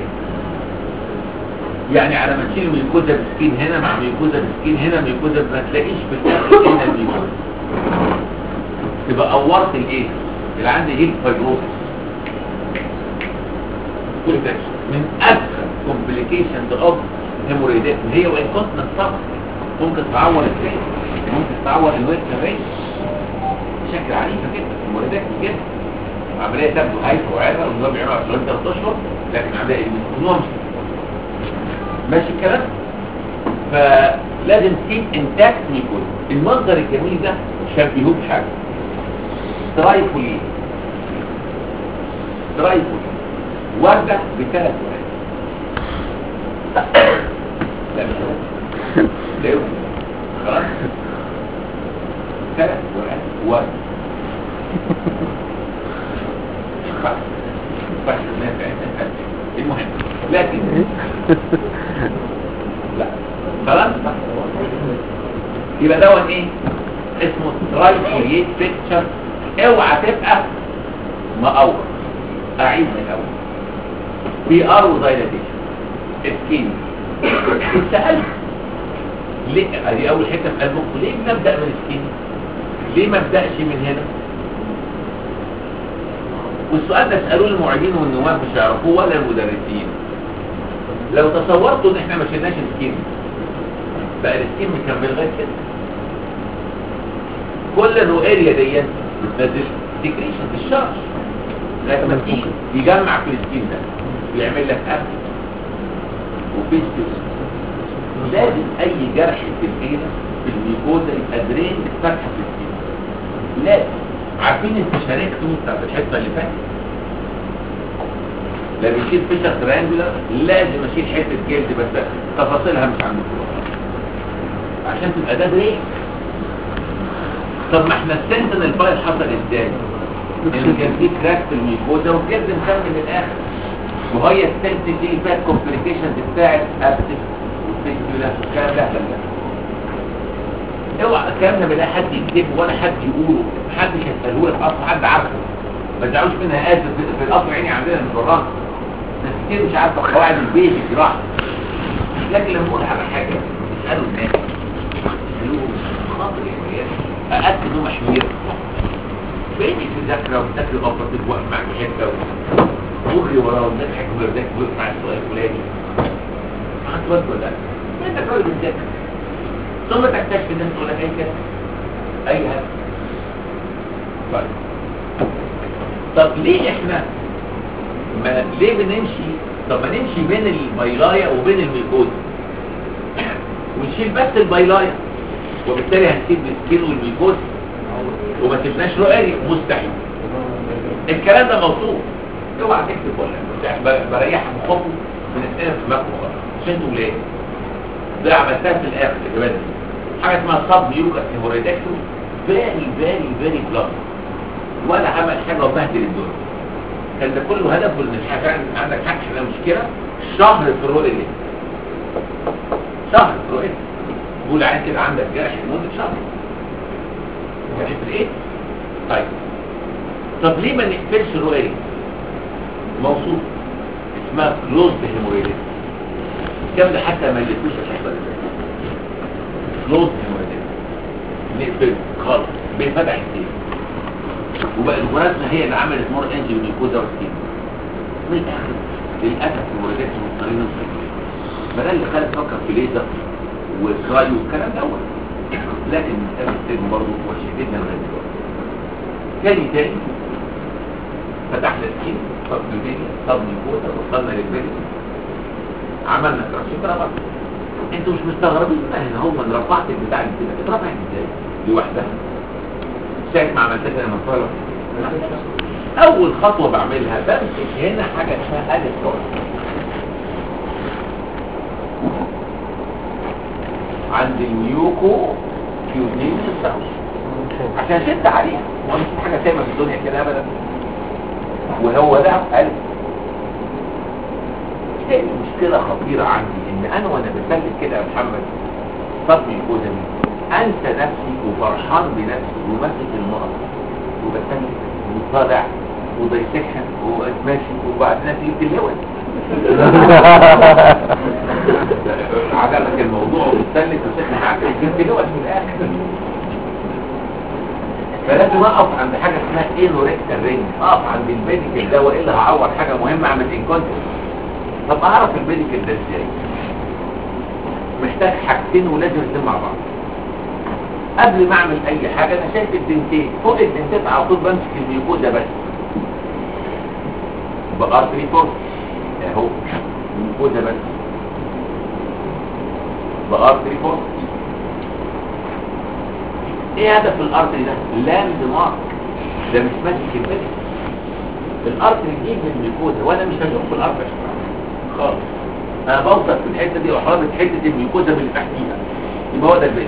يعني على ما تشيل ميكوزا بسكين هنا مع ميكوزا بسكين هنا ميكوزا ما تلاقيش في الاخر هنا الميكوزا تبقى قورت الايه اللي عندي هيب فايبروسس من ادخل كومبليكيشنز اوف هيموريدات هي وان كنت نصفت ممكن تعور الفين ممكن تعور الويت كمان بشكل عنيفه جدا هيموريدات جدا عمليه تبدو هايفه وعرة والنظام بيعملها في ثلاث اشهر لكن عمليه الموضوع مش ماشي الكلام فلازم تكون انتاكت ميكوز المنظر الجميل ده شبهوه بحاجه ترايفولين ترايفولين وردة بثلاث ورقات لا مش ورقة. لا يوجد. خلاص ثلاث ورقات وردة بس بس نافع المهم لكن لا خلاص يبقى دون ايه اسمه ترايفوليت بيكتشر اوعى تبقى مقور اعيد من الاول بي ار ودايلاتيشن سكين سألت ليه ادي اول حته في المخ ليه نبدا من السكين ليه ما ابداش من هنا والسؤال ده اسالوه المعيدين والنواب مش يعرفوه ولا المدرسين لو تصورتوا ان احنا ما شلناش السكين بقى السكين مكمل لغايه كده كل الرؤية ديت بتنزل سكريشن في الشرش لغايه ما تيجي يجمع في السكين ده ويعمل لك اكل وبيستس لازم اي جرح في الفينس في الميكوزا يبقى درين فتحه في السكين لازم عارفين الفشاركتومي بتاعت الحته اللي فاتت لما يشيل فيشر تريانجولار لازم اشيل حته جلد بس تفاصيلها مش عند الكل عشان تبقى ده درين طب ما احنا السنتنال فايل حصل ازاي؟ ان كان في كراك في الميكوزا والجلد مكمل للاخر وهي السنت دي فات كومبليكيشنز بتاعت ابسس والفيستولا والكلام ده ده اوعى الكلام ده بلاقي حد يكتبه ولا حد يقوله محدش هيساله لك اصلا حد عارفه ما تزعلوش منها اسف في- في القصر عيني عندنا من ورانا ناس كتير مش عارفه قواعد البيت الجراحه لكن لما اقول على حاجه اسالوا الناس اسالوهم خاطر يعني ااكد انهم محميين بقيتي تذاكر وتذاكر غلطة واقف معاك في حته وتجري وراه وتضحك ويرضاك ويقف مع السؤال الفلاني هترد ولا لا؟ انت راجل بتذاكر ثم تكتشف الناس تقول لك اي كده اي هذا طيب طب ليه احنا ما ليه بنمشي طب ما نمشي بين البيلايه وبين الميكوزا ونشيل بس البيلايه وبالتالي هنسيب السكين والميكوزا وما تبناش رؤاري مستحيل الكلام ده موصول اوعى تكتب ولا ب- بريح مخكم من اسئله في دماغكم خالص عشان انتوا ولاد ده عملتها في الاخر الاجابات دي حاجه اسمها صب ميوكس هيموريدكتوم فيري فيري فيري بلاد ولا عمل حاجه وبهدل الدنيا كان ده كله هدفه ان الحاجه عندك حاجه احنا مشكله شهر في الرؤيه دي شهر في الرؤيه قول عين كده عندك جرح لمده شهر هنقفل ايه؟ طيب طب ليه ما نقفلش الرؤية دي؟ موصول اسمها كلوز هيموريديك الكلام ده حتى ما لقيتوش الحصه اللي فاتت كلوز هيموريديك نقفل خالص بفتح السين وبقى المناسبة هي اللي عملت مور انجل ميكوزا والسين من الاخر للاسف الموريدات مضطرين نصرف بدل اللي خلت تفكر في ليزر وكرايو والكلام دوت لكن مسألة السجن برضه وحشة جدا لغاية دلوقتي. تاني تاني فتحنا السين طب البيني طب الكوتا وصلنا للبيني عملنا كراسي كده انتوا مش مستغربين بقى ان هو من رفعت البتاع دي كده اترفعت ازاي؟ لوحدها ساعة ما عملتها كده من طرف اول خطوة بعملها بمسك هنا حاجة اسمها الف عند الميوكو كيوزين الساوس عشان شد عليها هو مش حاجة سايبة في الدنيا كده ابدا وهو ده قلب تاني مشكلة خطيرة عندي ان انا وانا بسلك كده يا محمد صدمي الجزمي انسى نفسي وفرحان بنفسي وماسك النقط وبسلك وطالع ودايسكشن وماشي وبعد نفسي جبت اللوز عجبك الموضوع وبتسلك وسخن عجبك جبت لوز في الاخر فلازم اقف عند حاجه اسمها ايلوريكتال رينج اقف عند الميديكال ده والا هعور حاجه مهمه اعمل انكونتنس طب اعرف الميديكال ده ازاي محتاج حاجتين ولازم الاثنين مع بعض قبل ما اعمل اي حاجه انا شايف الدنتين فوق الدنتين على طول بمسك الميوكوزا بس بارتري فورس اهو الميوكوزا بس بارتري فورس ايه هدف الارتري ده لاند مارك ده مش ماسك الميديكال الارتري دي من الميوكوزا وانا مش هشوف في الارتري خالص انا بوصل في الحته دي وحرابط حته الميوكوزا من اللي تحتيها يبقى هو ده البيت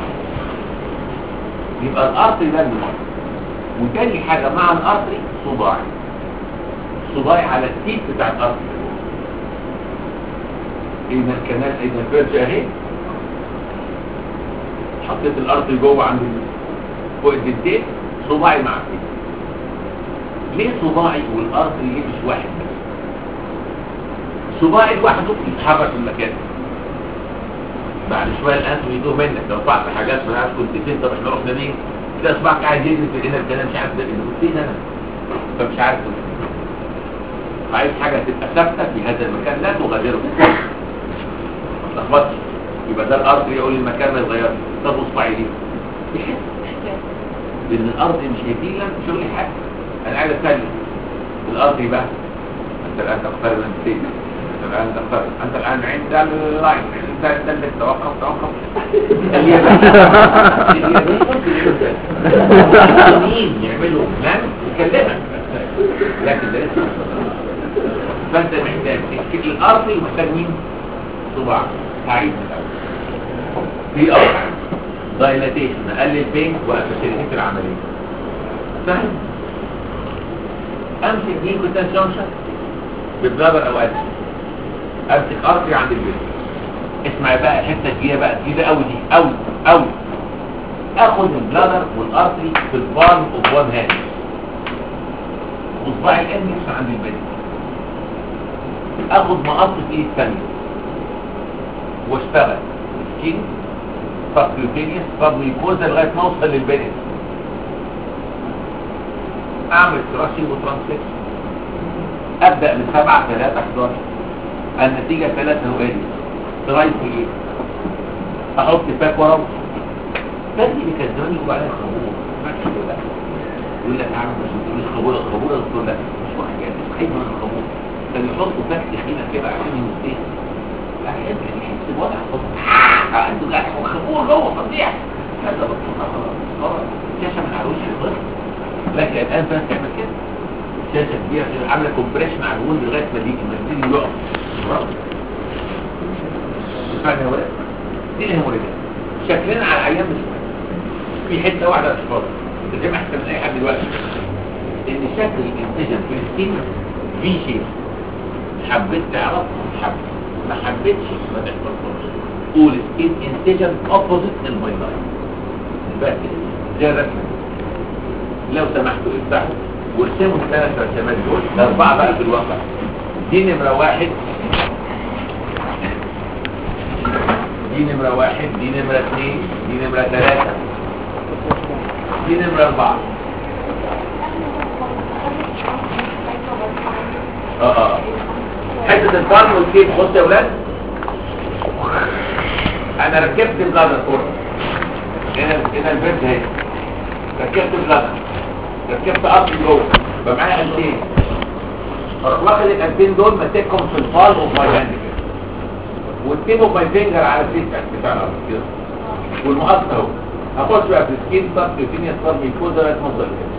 يبقى الارتري ده المرض وتاني حاجه مع الارتري صباعي صباعي على التيب بتاع الارتري اذا الكنال اذا الفيرج اهي حطيت الارتري جوه عند ال- فوق الدنتين صباعي مع التيب ليه صباعي والارتري ليه مش واحد بس صباعي لوحده يتحرك من مكانه بعد شويه الانسو يدوه منك لو رفعت حاجات ما عارف كنت فين طب احنا رحنا مين تلاقي صباعك قاعد يجري في هنا الكلام مش عارف ده اللي كنت فين انا فمش عارف كنت فين عايز حاجه تبقى ثابته في هذا المكان لا تغادره ما تلخبطش يبقى ده الارض يقول المكان ما يتغيرش طب اصبعي ليه يحس لان الارض مش هيدي لك شغل حاجه انا قاعد اتكلم الارضي بقى انت الان تقترب من السيد انت الان تقترب انت الان عند اللاين انت انت توقف توقف اليابانيين يعملوا بلان يكلمك لكن ده لسه فانت محتاج تكتب الارضي محتاج مين صباع هعيد من الاول في ار دايلاتيشن اقلل بين وافاسيليتيت العمليه فاهم امسك مين كنت جونشن بالبلابر او ادي امسك ارضي عند البيت اسمع بقى الحته الجديده بقى جديده قوي دي قوي قوي اخد البلادر والارتري في البالم اوف وان هاند وصباع الان يمشي عند البيت اخد مقص في ايدي الثانيه واشتغل سكين سبكيوتينيوس سبميكوزا لغايه ما اوصل للبنت اعمل كراشنج وترانسليشن ابدا من 7 3 11 النتيجه 3 نوادي ترايت في ايه احط باك ورا تاني اللي كان زمان يقول عليها خمور ما كانش يقول لك يقول لك عامل مش مش خمور خمور تقول لك مش واحد يعني مش خايف من الخمور كان يحطوا باك تخينه كده عشان يمسك احيانا كان يحس بوضع صوت عنده جرح وخمور جوه فظيع هذا بطل خلاص شاشه من على وش الطفل لكن الان بقى تعمل كده شاشه كبيره كده عامله كومبريشن على الوند لغايه ما يجي ما يبتدي يقف خلاص اسمعني يا ولد دي الهيموريدات شكلنا على ايام مش مهم. في حته واحده اشخاص زي ما احنا من اي حد دلوقتي ان شكل الانتجن في السكين في شيء حبيت تعرف حب ما حبيتش ما تحفظهاش قول سكين انتجن اوبوزيت للمايلاين بس كده. زي الرسمه لو سمحتوا افتحوا وارسموا الثلاث رسمات دول الاربعه بقى في الواقع دي نمره واحد دي نمرة واحد دي نمرة اثنين دي نمرة ثلاثة دي نمرة أربعة اه اه حتة الفرن والكيف بص يا ولاد أنا ركبت بلادر فوق هنا هنا البنت اهي ركبت بلادر ركبت أصل جوه يبقى معايا أنتين أروح واخد الأنتين دول ماسكهم في الفال اوف ماي هاند كده والتيب اوف ماي فينجر على الفيسباك بتاع الارض كده والمقص اهو هخش بقى في السكين سب كيوتينيا سب ميكوزا لغايه ما اوصل كده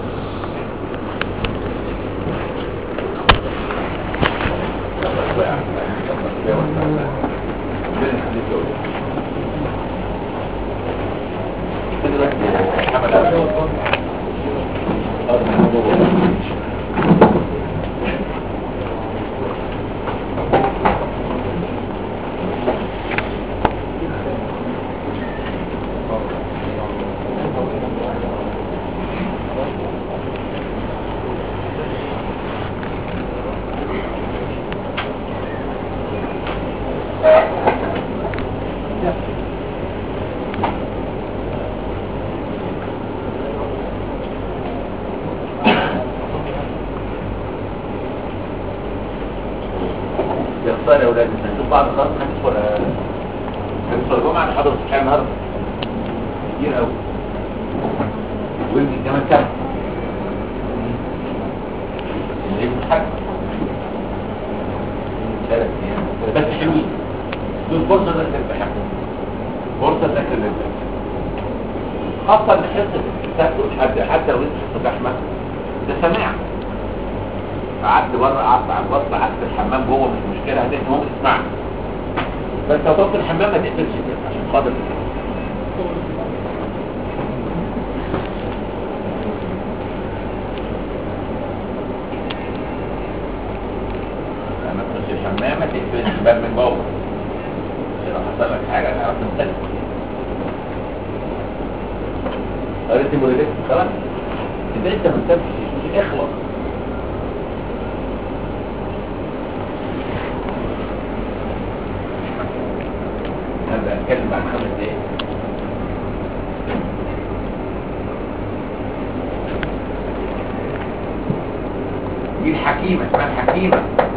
يختار يا ولاد مش هنشوف بعض خلاص هنشوف ولا هنشوف الجمعة انا حاضر الصبح النهارده كتير قوي ويمكن كمان كام ليه حاجة ثلاث ايام بس حلوين دول فرصة انك ترتاح فرصة انك ترتاح خاصة ان حصة تاكل حد حتى لو انت حصة لحمة ده سماع قعدت بره قعدت على البط قعدت في الحمام جوه مش مشكله هتقفل هم تسمعني بس لو تقف في الحمام ما تقفلش كده عشان خاطر لما تخش الحمام ما تقفلش الباب من جوه عشان لو حصل لك حاجه تعرف تنتهي قريت المولدات خلاص انت لسه ما انتبهش اخلص هبقى اتكلم بعد خمس دقايق دي الحكيمة اسمها الحكيمة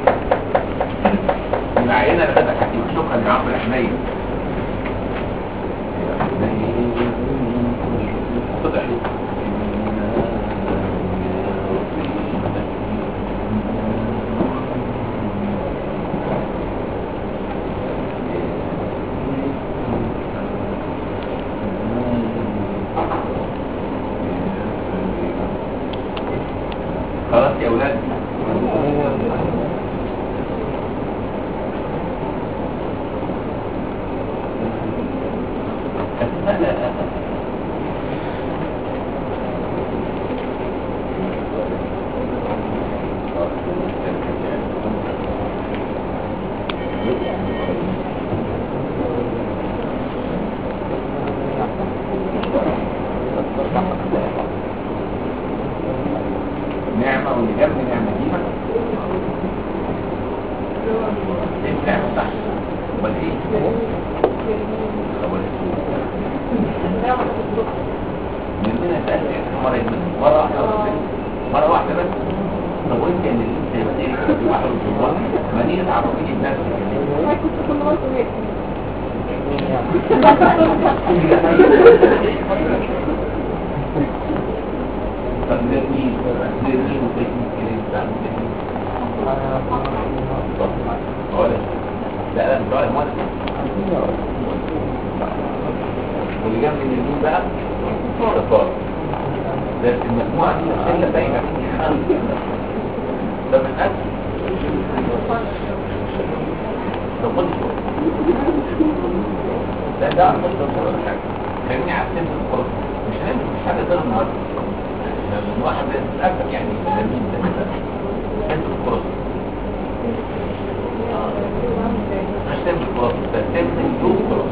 دي العينة اللي خدها الحكيمة شكرا يا عمرو الحنين صدق النعمة واللي جابني نعمة ديما النعمة صح امال ايه؟ أول مننا سأل مرة مرة واحدة بس مرة واحدة بس طب وانت اللي انت ايه في واحد وجوه ما نيجي تعرفيني بنفسك كنت كل مرة هيك طب ده مين؟ ده مين وتكنيك اللي بتاع ولا لا لا مش ولا ولا واللي جنب اليمين بقى صفار ده المجموعة دي نفسها باينة ده من أجل ده خد ده ده خد ده ولا حاجة خليني على سن الخلق مش هنعمل مش حاجة غير النهارده لأن واحد للأسف يعني اليمين ده كده سن الخلق مش سن الخلق ده سن الخلق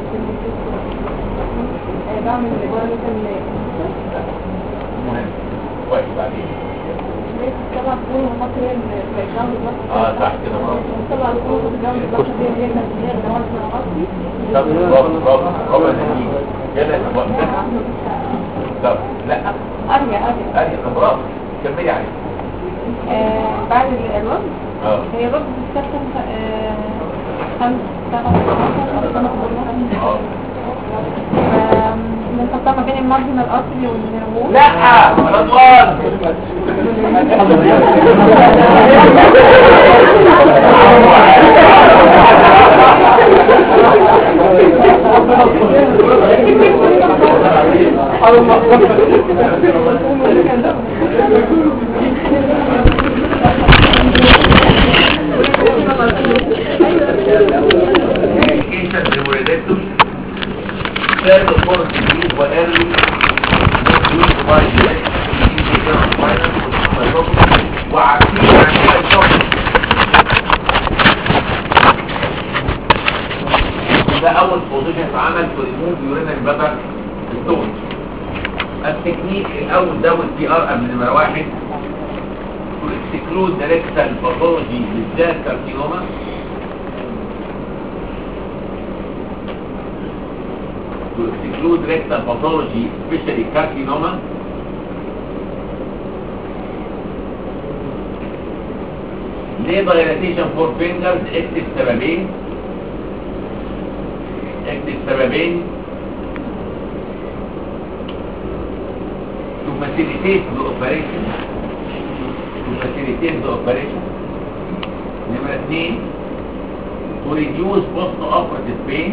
بعمل مثلا مهم كويس بعدين طبعا كل مصر هي الجامعة الوسط اه صح كده برافو طبعا كل الجامعة الوسط هي هي هي الجامعة الوسطي طب برافو برافو برافو يا نجيب كده وقتها طب لا أرجع أرجع ادي خبرات كملي عليها آه، بعد الرد اه هي الرد بتستخدم آه، خمس سنة أو سنة اه بنحطها ما بين المارجنال ارتري والنيرفون لا رضوان Medication remunerative third or fourth disease were early not used by the individual finance وعارفين عن الشخص ده اول بوزيشن اتعمل تو ريموف يورينال بلادر ستون التكنيك الاول ده والبي ار قبل نمره واحد to exclude the rectal pathology بالذات كارسينوما to exclude rectal pathology especially carcinoma labor dilatation for fingers اكتب سببين اكتب سببين to facilitate the operation to facilitate the operation نمرة اثنين to reduce post-operative pain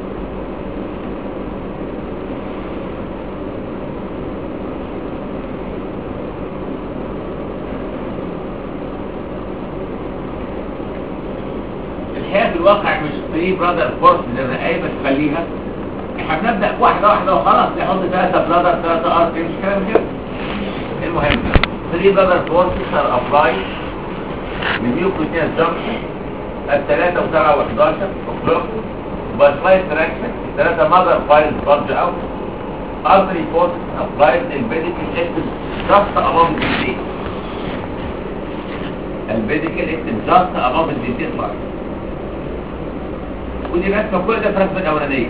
الحياة في الواقع مش 3 برادر فورس زي ما ايه بس خليها احنا بنبدأ واحدة واحدة وخلاص نحط ثلاثة برادر ثلاثة ار مش كلام كده المهم 3 برادر فورس are applied للميوكوتين جنكشن الثلاثة وسبعة وحداشر o'clock بسلايد تراكشن ثلاثة مادر فايل بارج اوت artery force applied البيديكال اكتب just above the disease البيديكال اكتب just above the disease line ودي رسمه كل ده في الرسمه الاولانيه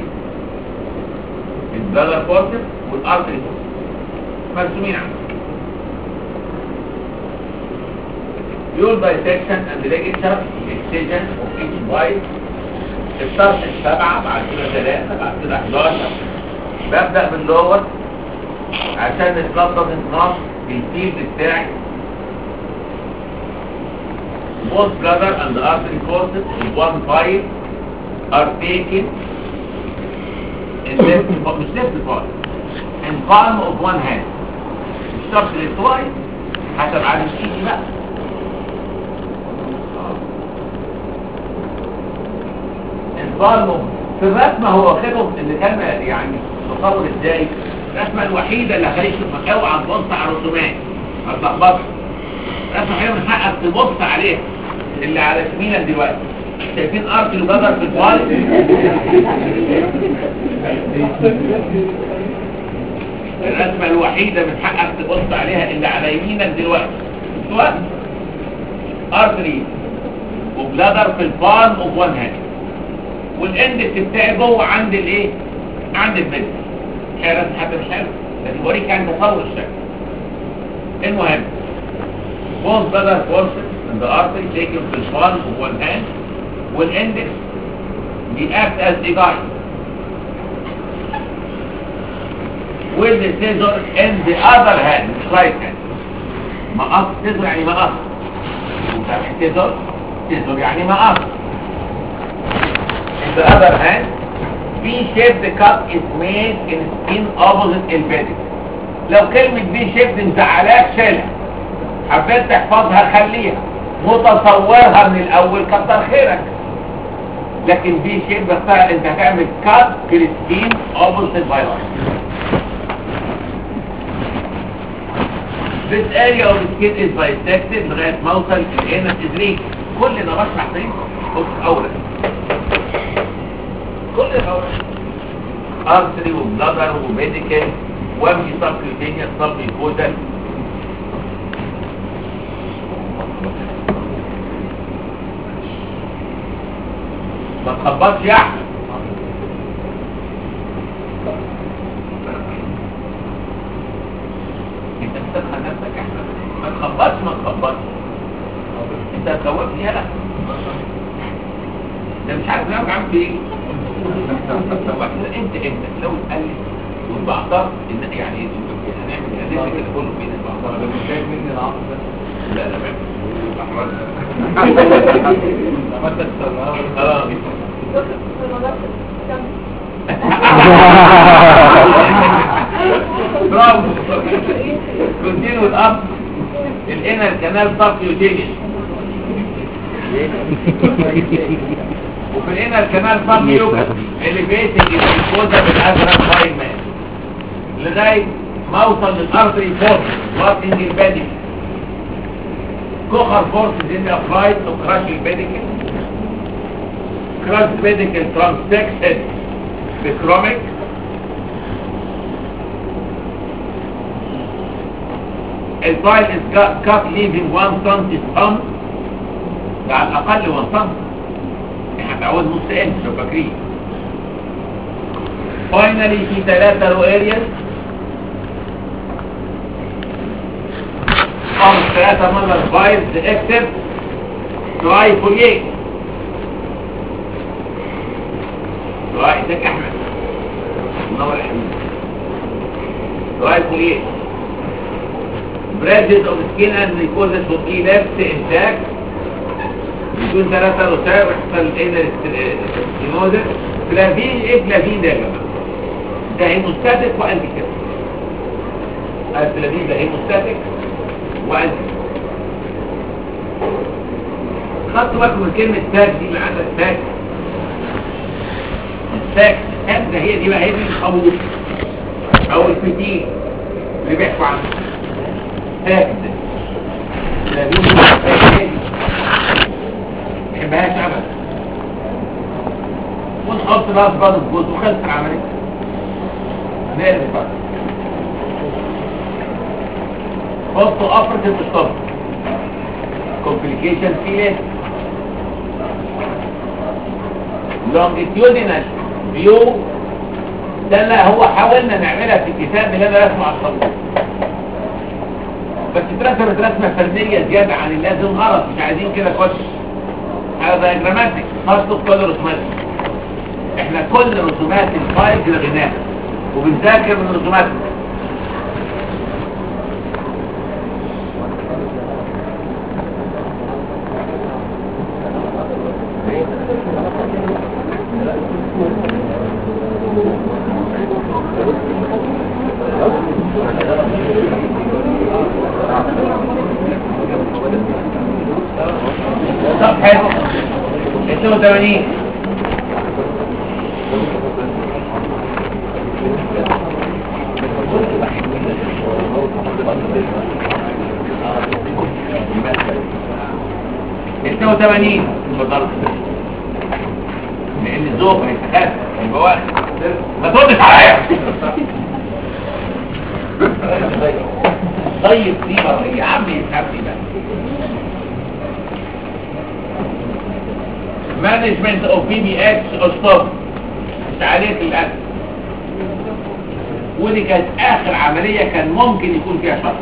البلغر فورسس والارتري فورسس مرسومين عندك Your dissection and ligature excision of each bite الشرط السبعة بعد كده ثلاثة بعد كده 11 ببدأ باللور عشان نتلطف النص الفيلد بتاعي both bladder and the artery forces in one file are taken in left مش left part in palm of one hand مش شرط الاستواي حسب عدد ايدي بقى in palm of في الرسمة هو واخدهم اللي كان يعني تصور ازاي الرسمة الوحيدة اللي هخليك تبقى اوعى تبص على الرسومات ما تلخبطش الرسمة الوحيدة من حقك تبص عليها اللي على يمينك دلوقتي شايفين ارض الجزر في الفال الرسمة الوحيدة من حقك تبص عليها اللي على يمينك دلوقتي ايوه ارتري وبلادر في البالم اوف وان هاند والاندكس بتاعي جوه عند الايه عند الميدل هي رسم حتى مش حلو لكن بوريك يعني تصور الشكل المهم both bladder forces and the artery taken في البالم of one hand والاندكس بيأكت as a guide with the scissor in the other hand مش right hand مقص scissor يعني مقص وفاهم scissor scissor يعني مقص in the other hand V-shaped cut is made in skin opposite البادي لو كلمة V-shaped مزعلاك شيلها حبيت تحفظها خليها متصورها من الأول كتر خيرك لكن V-shaped بختار انت هتعمل cut في السكين opposite by line This area of the skin is bisected لغاية ما اوصل الانس ادريك كل ده بشرح فين؟ بص اولا كل ده اولا ارتري وبلادر وميديكال وامشي صف الدنيا صف الكوزل ما تخبطش يا احمد انت بتدخل نفسك يا احمد ما تخبطش ما تخبطش انت هتخوفني يالا ده مش عارف نعمل عامل ايه واحنا انت انت لو اتقلت والبعضار ان يعني هنعمل هنعمل كده كله بين البعضار ده مش جاي مني العصر لا لا اه برافو كونتينو الاب الانر كانال سبكيوتينيوس وفي الانر كانال سبكيوتينيوس اليفيتنج الجلوكوزا بالازرق فاين مان لغايه ما اوصل للارتري فورس وارتنج البادي كوخر فورس ان ابلايد تو كراش البيديكل كراش بيديكل ترانسكشن بكروميك الفايل is cut, cut leaving one cm thumb ده على الاقل 1 سم احنا هتعوز نص انش لو فاكرين finally في ثلاثة رو areas أو ثلاثة مرة فايلز اكتب دعاء فوليك دعاء ازيك احمد منور يا حبيبي دعاء فوليك branches of skin and mucosa should be left intact بدون ثلاثة رسائل يحصل ايه الستينوزر فلافين ايه فلافين ده يا جماعة ده هيموستاتيك وانتي كده الفلافين ده هيموستاتيك وانتي خدتوا بالكم من كلمة تاك دي اللي عندك تاك التاك التاك ده هي دي بقى هي دي الخمور او الفتيل اللي بيحكوا عنه تاك ده فلافين ده بحبهاش ابدا ونحط راس بعض الجوز وخلص العملية نقلب بقى حطوا افرة الصبر complication فيه longitudinal view ده اللي هو حاولنا نعملها في الكتاب اللي انا رسمه على الصبر بس اترسمت رسمة فردية زيادة عن اللازم غلط مش عايزين كده كويس هذا جراماتيك مطلوب كل رسوماتك احنا كل رسومات الفايل لغيناها وبنذاكر من رسوماتك صفحة 82 82 اتفضل لان الذوق هيتخاف يبقى واحد ما تردش عليا طيب دي بقى يا عم يسحب لي بقى مانجمنت اوف بي بي اتش ستوب مش عليك للاسف ودي كانت اخر عمليه كان ممكن يكون فيها شر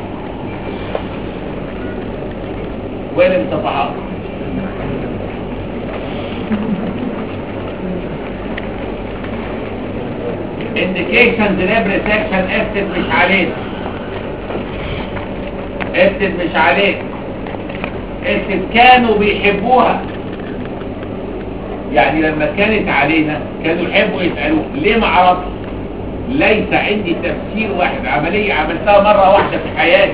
والانتفاعات indication delivery section اكتب مش عليك اكتب مش عليك اكتب كانوا بيحبوها يعني لما كانت علينا كانوا يحبوا يسألوه ليه ما عرفش ليس عندي تفسير واحد عملية عملتها مرة واحدة في حياتي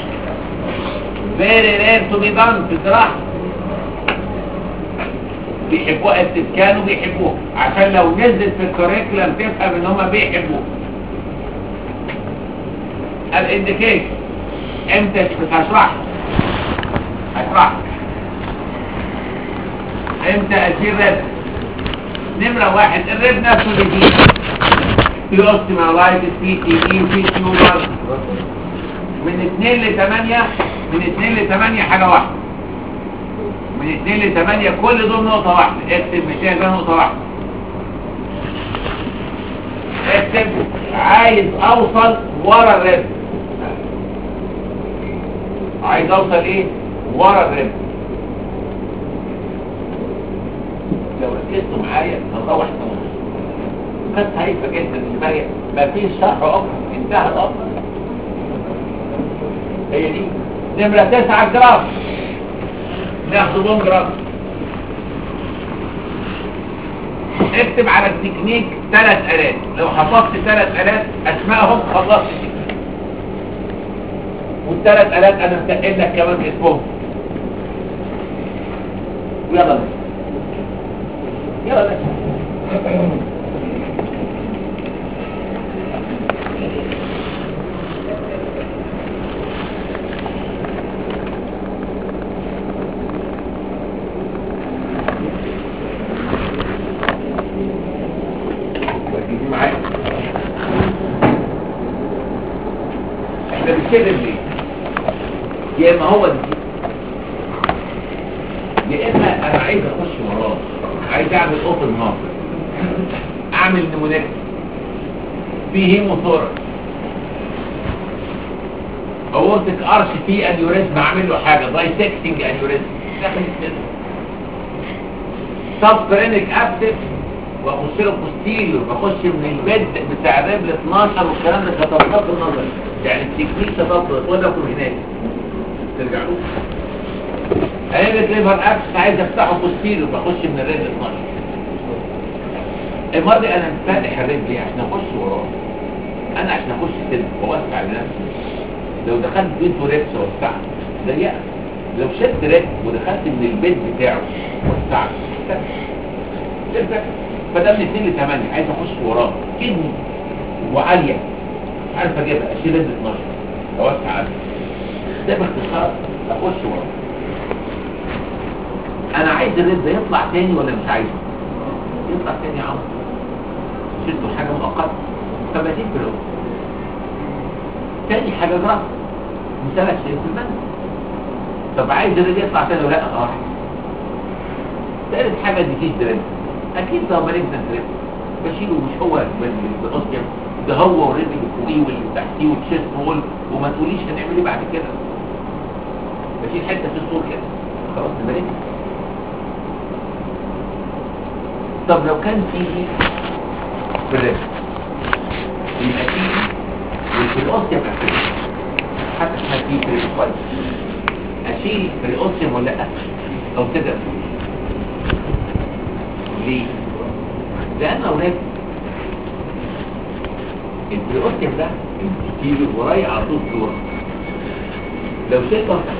very rare to be done في جراحة بيحبوها اكتب كانوا بيحبوها عشان لو نزلت في الكوريكولم تفهم ان هم بيحبوها الانديكيشن امتى مش هشرح هشرح امتى اشيل رد نمرة واحد الرد نفسه جديد في اوستيمالايتس في تي اي في تيومر من 2 ل 8 من 2 ل 8 حاجة واحدة من 2 ل 8 كل دول نقطة واحدة اكتب مش ده نقطة واحدة اكتب عايز اوصل ورا الرد عايز اوصل ايه ورا الرد لو ركزتوا معايا هنروح نص قصة هايفة جدا دماغي مفيش شرح اكتر انتهى الامر هي دي نمرة تسعة جرام ناخد بون جرام اكتب على التكنيك ثلاث آلات لو حفظت ثلاث آلات اسمائهم خلصت التكنيك والثلاث آلات انا متقل لك كمان اسمهم ويلا نسمع يلا نسمع ركزين معايا احنا بنشتغل ليه يا اما هو دي يا اما انا عايز اخش وراه عايز اعمل اوبن هارت اعمل نمونات في هيموثوركس اورتك ارش فيه انيوريزم اعمل له حاجه دايسكتنج انيوريزم داخل الجسم سبرينيك ابسس واخش له بوستيريور واخش من البيد بتاع الرجل 12 والكلام ده كتطبيق النظري يعني التكنيك تطبق ودكم هناك ترجعوا هيجي ليفر ابس عايز افتحه بوستيريور بخش من الرجل 12 المره دي انا فاتح الرجل ليه عشان اخش وراه انا عشان اخش كده واوسع لنفسي لو دخلت بيته ريبس وسعت ضيقه لو شلت ريبس ودخلت من البيت بتاعه وسعت ترجع فده من 2 ل 8 عايز اخش وراه كدني وعاليه مش عارف اجيبها اشيل رجل 12 اوسع قلبي ده باختصار اخش وراه انا عايز الرد ده يطلع تاني ولا مش عايزه يطلع تاني يا عمرو شلته حاجه مؤقته فبديل في الوقت تاني حاجه جرس مثالك شيء في المنزل طب عايز الرد يطلع تاني ولا لا اه ثالث حاجه ديكيش دريد اكيد ده مريض دريد بشيله مش هو بالاوستيوم ده هو والرجل اللي فوقيه واللي تحتيه والتشيست وول وما تقوليش هنعمل ايه بعد كده بشيل حته في الصور كده خلاص ده مريض طب لو كان فيه في الرجل يبقى فيه وفي الاوستيوم اكتب حتى اسمها فيه في الكويس اشيل في الاوستيوم ولا لا او كده ليه؟ لأن أولاد البريوستيوم ده الكيلو ورايا على طول صورة لو شلت وفتح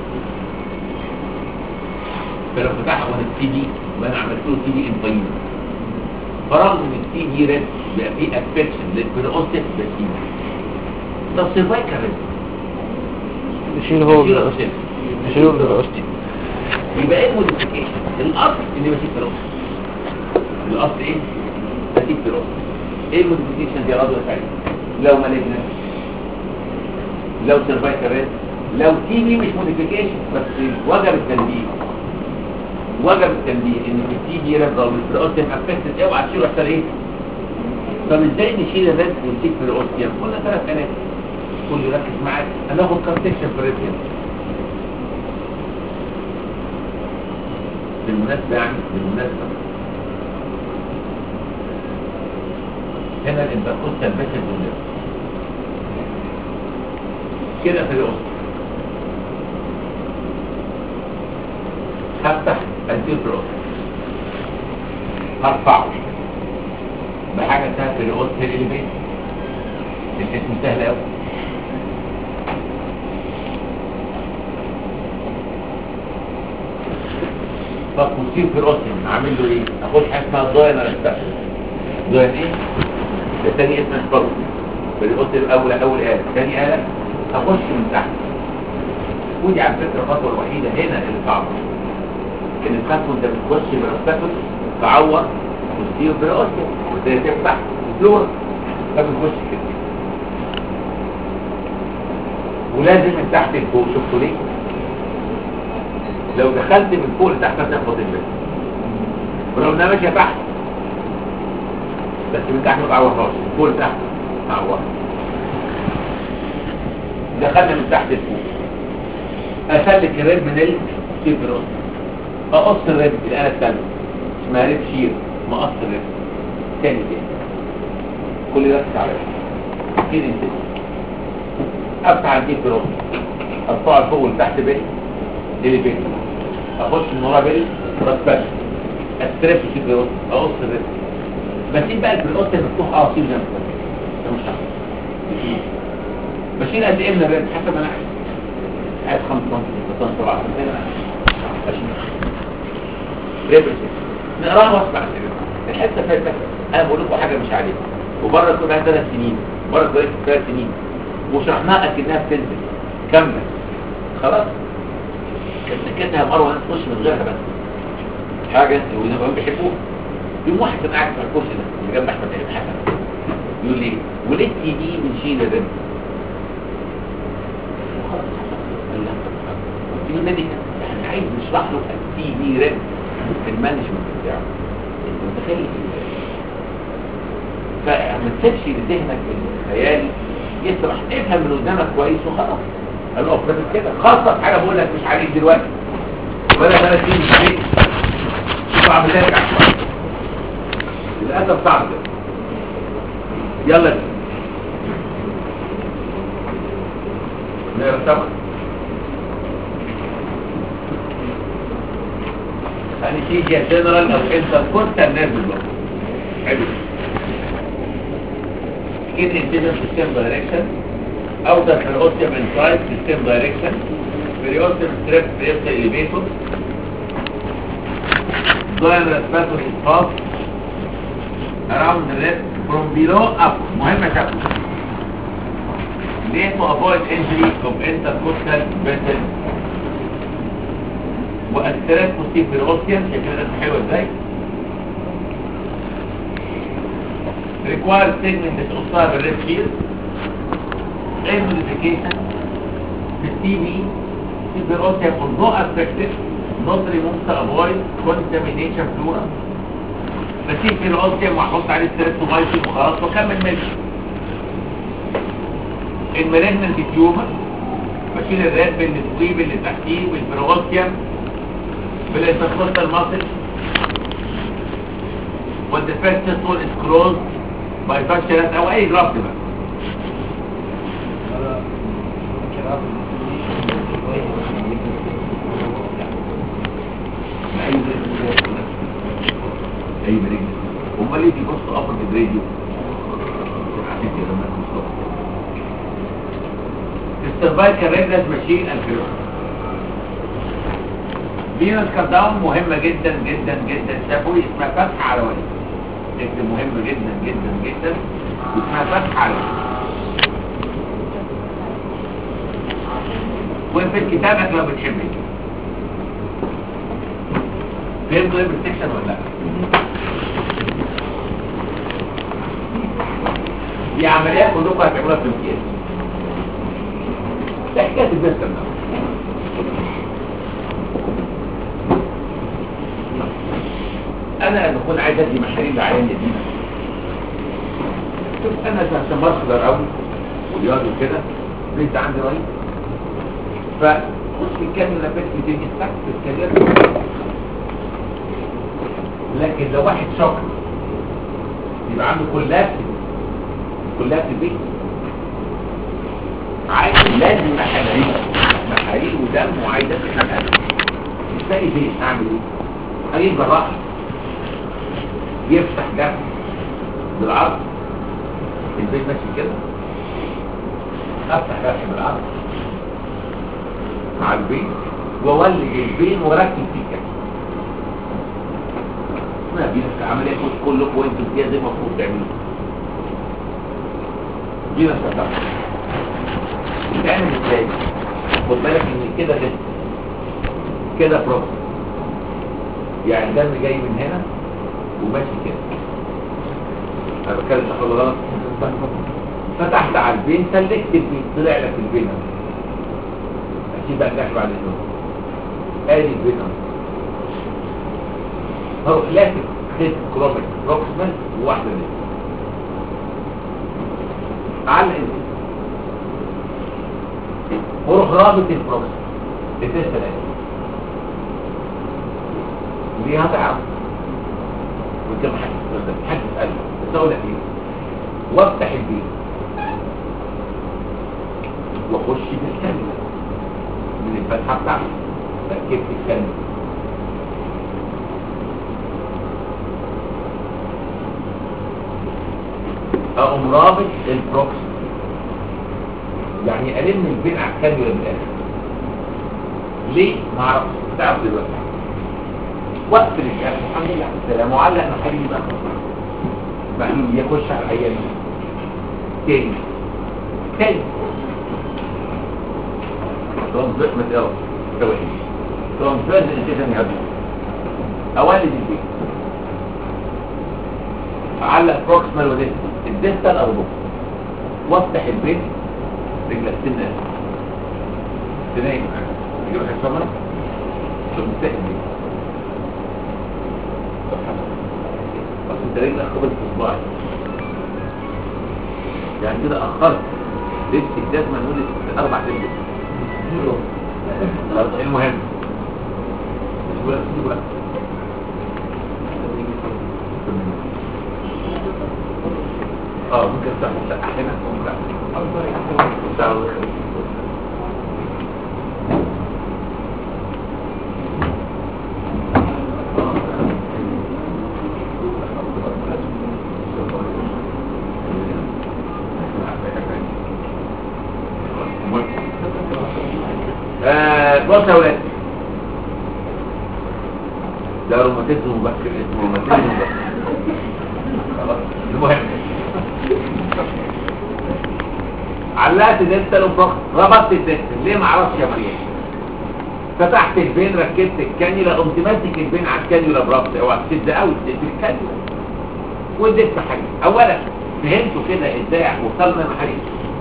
فلو فتحها وانا التي دي وانا عملت له تي دي انفايل فرغم ان التي دي ريد بقى فيه افكشن للبريوستيوم بس دي طب سيرفايكال ريد نشيل هو بالأوستي نشيل هو بالأوستي يبقى ايه الموديفيكيشن الاصل اني بسيب فلوس الاصل ايه بسيب فلوس ايه الموديفيكيشن دي رضوى سعيد لو مالجنا لو سيرفايكال ريت لو تي بي مش موديفيكيشن بس وجب التنبيه وجب التنبيه ان في التي بي ريد او البريوستيوم افكتد اوعى تشيله احسن ايه طب ازاي نشيل الريد ونسيب بريوستيوم قلنا ثلاث كلام كل ركز معاك هناخد كام سيكشن في الريد هنا بالمناسبة يعني بالمناسبة هنا الانتركوستال بيشن كلها كده في الأسر هفتح اديه في الأسر هرفعه بحاجة اسمها في الأسر الإليفيت الاسم سهل أوي فالكوسير في الأسر عامل له ايه؟ اخد حاجة اسمها ضاينر استفل ضاين ايه؟ ده تاني اسم احفظه في الأسر أول أول آلة تاني آلة اخش من تحت ودي على فكره الخطوه الوحيده هنا اللي صعبه ان الخطوه انت بتخش براسك تعور وتصير براسك وتبتدي تفتح فلور فبتخش كده ولازم من تحت لفوق شفتوا ليه؟ لو دخلت من فوق لتحت هتخبط البيت ولو انها ماشيه تحت بس من تحت ما تعورهاش من فوق لتحت تعورها دخلنا من تحت لفوق اسلك الريب من السيبروس اقص الريب الاله الثانيه اسمها ريب شير مقص الريب تاني تاني كل ده على كده انت افتح السيبروس ارفعه لفوق ولتحت بيه للبيت اخش من ورا بيه راس باش استريب السيبروس اقص الريب بسيب بقى البريوس المفتوح اه سيب زي ما كنت. ده مش صح بشيل قد ايه من الريب حسب انا عايز عايز 5 سم 6 سم 7 سم بشيل ريب نقراها واسمع الحته فاتت انا بقول لكم حاجه مش عليها وبره كل بقى ثلاث سنين بره كل ثلاث سنين وشرحناها اكنها بتنزل كمل خلاص سكتها مروه ناس تخش من غيرها بس حاجه والنبي بيحبوها يوم واحد كان قاعد في الكرسي ده اللي جنب احمد عيد حسن يقول لي وليه تي دي بنشيل الرب في ميديكال احنا عايز نشرح له التي دي رب في المانجمنت بتاعه انت متخيل فما تسيبش لذهنك الخيالي يسرح افهم من قدامك كويس وخلاص قال له افرض كده خاصة في حاجه بقول لك مش عليك دلوقتي ولا ثلاث سنين مش عليك صعب ترجع للاسف صعب كده يلا نقرا سوا انستيجيا جنرال او انتركونتال نيرف بلوك حلو كده انتجن سيستم دايركشن اوتر في الاوستيوم انسايد سيستم دايركشن بريوستيوم ستريب بريوستيوم اليفيتور ضاير ريسباتوري سباس around the left from below up مهمة شكل ليه to avoid injury of intercostal vessels وأثرات تصيب بالغوثيان شكل ده حلوة ازاي require segment تقصها بالريد شيل ايه modification في التي في في بالغوثيان although affected not removed to avoid contamination flora بسيب في الغوثيان واحط عليه ستريبتومايسين وخلاص واكمل ماشي المالجنت تيومر بشيل الراد بالسويب اللي تحتيه والبروغوثيوم بالانتركوستال ماسل والديفكت سول سكروز باي فاشلات او اي جرافت بقى اي اي مريض امال ليه بيبصوا ابر بالراديو السيرفايكال ريجلس ماشين الفيروس فينوس كارداون مهمة جدا جدا جدا شافوي اسمها فتح على وجه اكتب مهمة جدا جدا جدا اسمها فتح على وجه وفي كتابك لو بتحبني فهمتوا ايه بالسكشن ولا لا؟ دي عمليات كلكم هتعملوها في الامتياز ده حكايه البيستم ده انا لما اكون عايز ادي محاليل لعيان يدينا شوف انا عشان مصدر قوي ورياضي وكده بنت عندي رهيب فخش الكامل نفس بتدي تحت الكلام لكن لو واحد شاطر يبقى عنده كلاب كلاب في البيت عايز لازم محاليل محاليل ودم وعايز ادي حاجه مش لاقي بيت اعمل ايه؟ اجيب جراح يفتح جنب بالعرض البيت ماشي كده افتح جنب بالعرض مع البيت واولد البين واركب فيه كده ما دي نفس عمليه كل كلكم وانتم فيها زي ما المفروض تعملوا دي نفس الطريقه بتعمل ازاي خد بالك ان كده لسه كده بروسس يعني الدم جاي من هنا وماشي كده انا بتكلم صح ولا غلط فتحت على البين سلكت البين طلع لك البين اهو. اكيد بقى نحكي بعد النوم ادي البين اهو هو لكن خيط كروميك بروكسيمال وواحده منهم علق البين وروح رابط البروكسيمال التست الاساسي دي هتعب وانت محدش محدش قال بس اقول لك ايه وافتح البيت واخش بالكامله من الفتحه بتاعتي ركبت الكامله اقوم رابط البروكس يعني الم البين على الكاميرا من الاخر ليه؟ ما اعرفش تعرف دلوقتي وقت الجهاز الحمد لله على السلامه وعلق محلي بقى محلول يخش على الايام تاني تاني ترانزفير ما تقرا توحيد ترانزفير الانتيشن يهدي اوالد البيت اعلق بروكسمال وديستال الديستال او بوكس وافتح البيت رجلك سنة تنايم تجيب لك السمرة شوف مستقل بيه بس انت رجلك خبط في صباعي يعني كده اخرت لبس الجزمة نقول اربع سنين المهم سيبوا لك سيبوا لك اه ممكن تعمل مسقح هنا وممكن تعمل آه، بص يا ولاد ده روماتيزم مبكر اسمه روماتيزم مبكر خلاص المهم علقت ديستال وفوق ربطت الديستال ليه ما اعرفش يا مريم فتحت البين ركبت الكانيولا قمت ماسك البين على الكانيولا بربط اوعى تشد قوي تشد الكانيولا واديت حاجه اولا فهمتوا كده ازاي وصلنا لمحل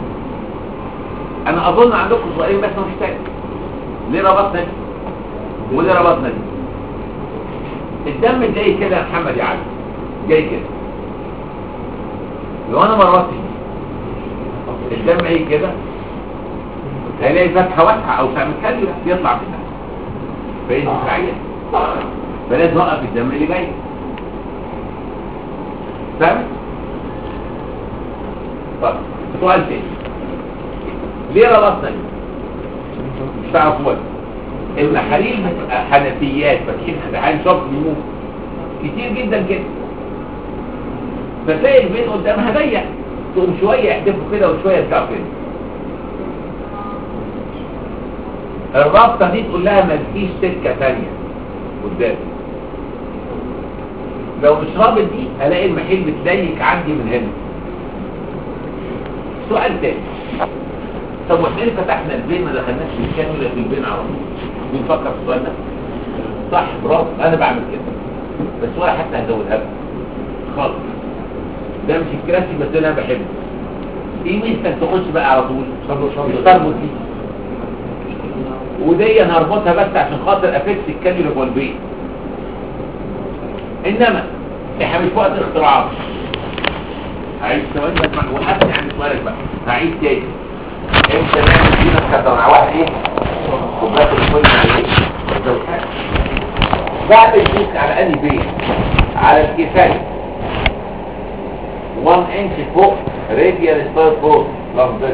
انا اظن عندكم سؤالين بس مش تاني ليه ربطنا دي وليه ربطنا دي الدم جاي كده يا محمد يا علي جاي كده لو انا ما ربطتش دي الدم ايه كده هيلاقي فتحه واسعه او تعمل كده يطلع منها فايه دفاعيه فلازم اوقف الدم اللي جاي فاهم طب سؤال تاني ليه ربطنا دي مش تعرفوا ولا المحاليل بتبقى حنفيات فاتحين حنفيات شرط نمو كتير جدا كده فتلاقي البين قدامها ضيق تقوم شويه يحدفوا كده وشويه يرجعوا كده الرابطه دي تقول لها ما تجيش سكه ثانيه قدام لو مش رابط دي هلاقي المحيل بتضيق عندي من هنا سؤال تاني طب واحنا ليه فتحنا البين ما دخلناش في الكاميرا في البين على طول بنفكر في السؤال ده صح برافو انا بعمل كده بس ولا حتى هزودها لك خالص ده مش الكلاسيك بس انا بحبه ايه ميزتك تخش بقى على طول تربط دي ودي انا هربطها بس عشان خاطر افكس الكاميرا جوه البيت انما احنا مش وقت اختراعات هعيد ثواني بسمع وحتى يعني سؤالك بقى هعيد تاني انت نعمل فينا تخطر مع واحد ايه كوبايه الفل على ايه ده الحاجة. بعد الجيس على انهي بيت على الكفايه 1 انش فوق راديال ستار فوق لونج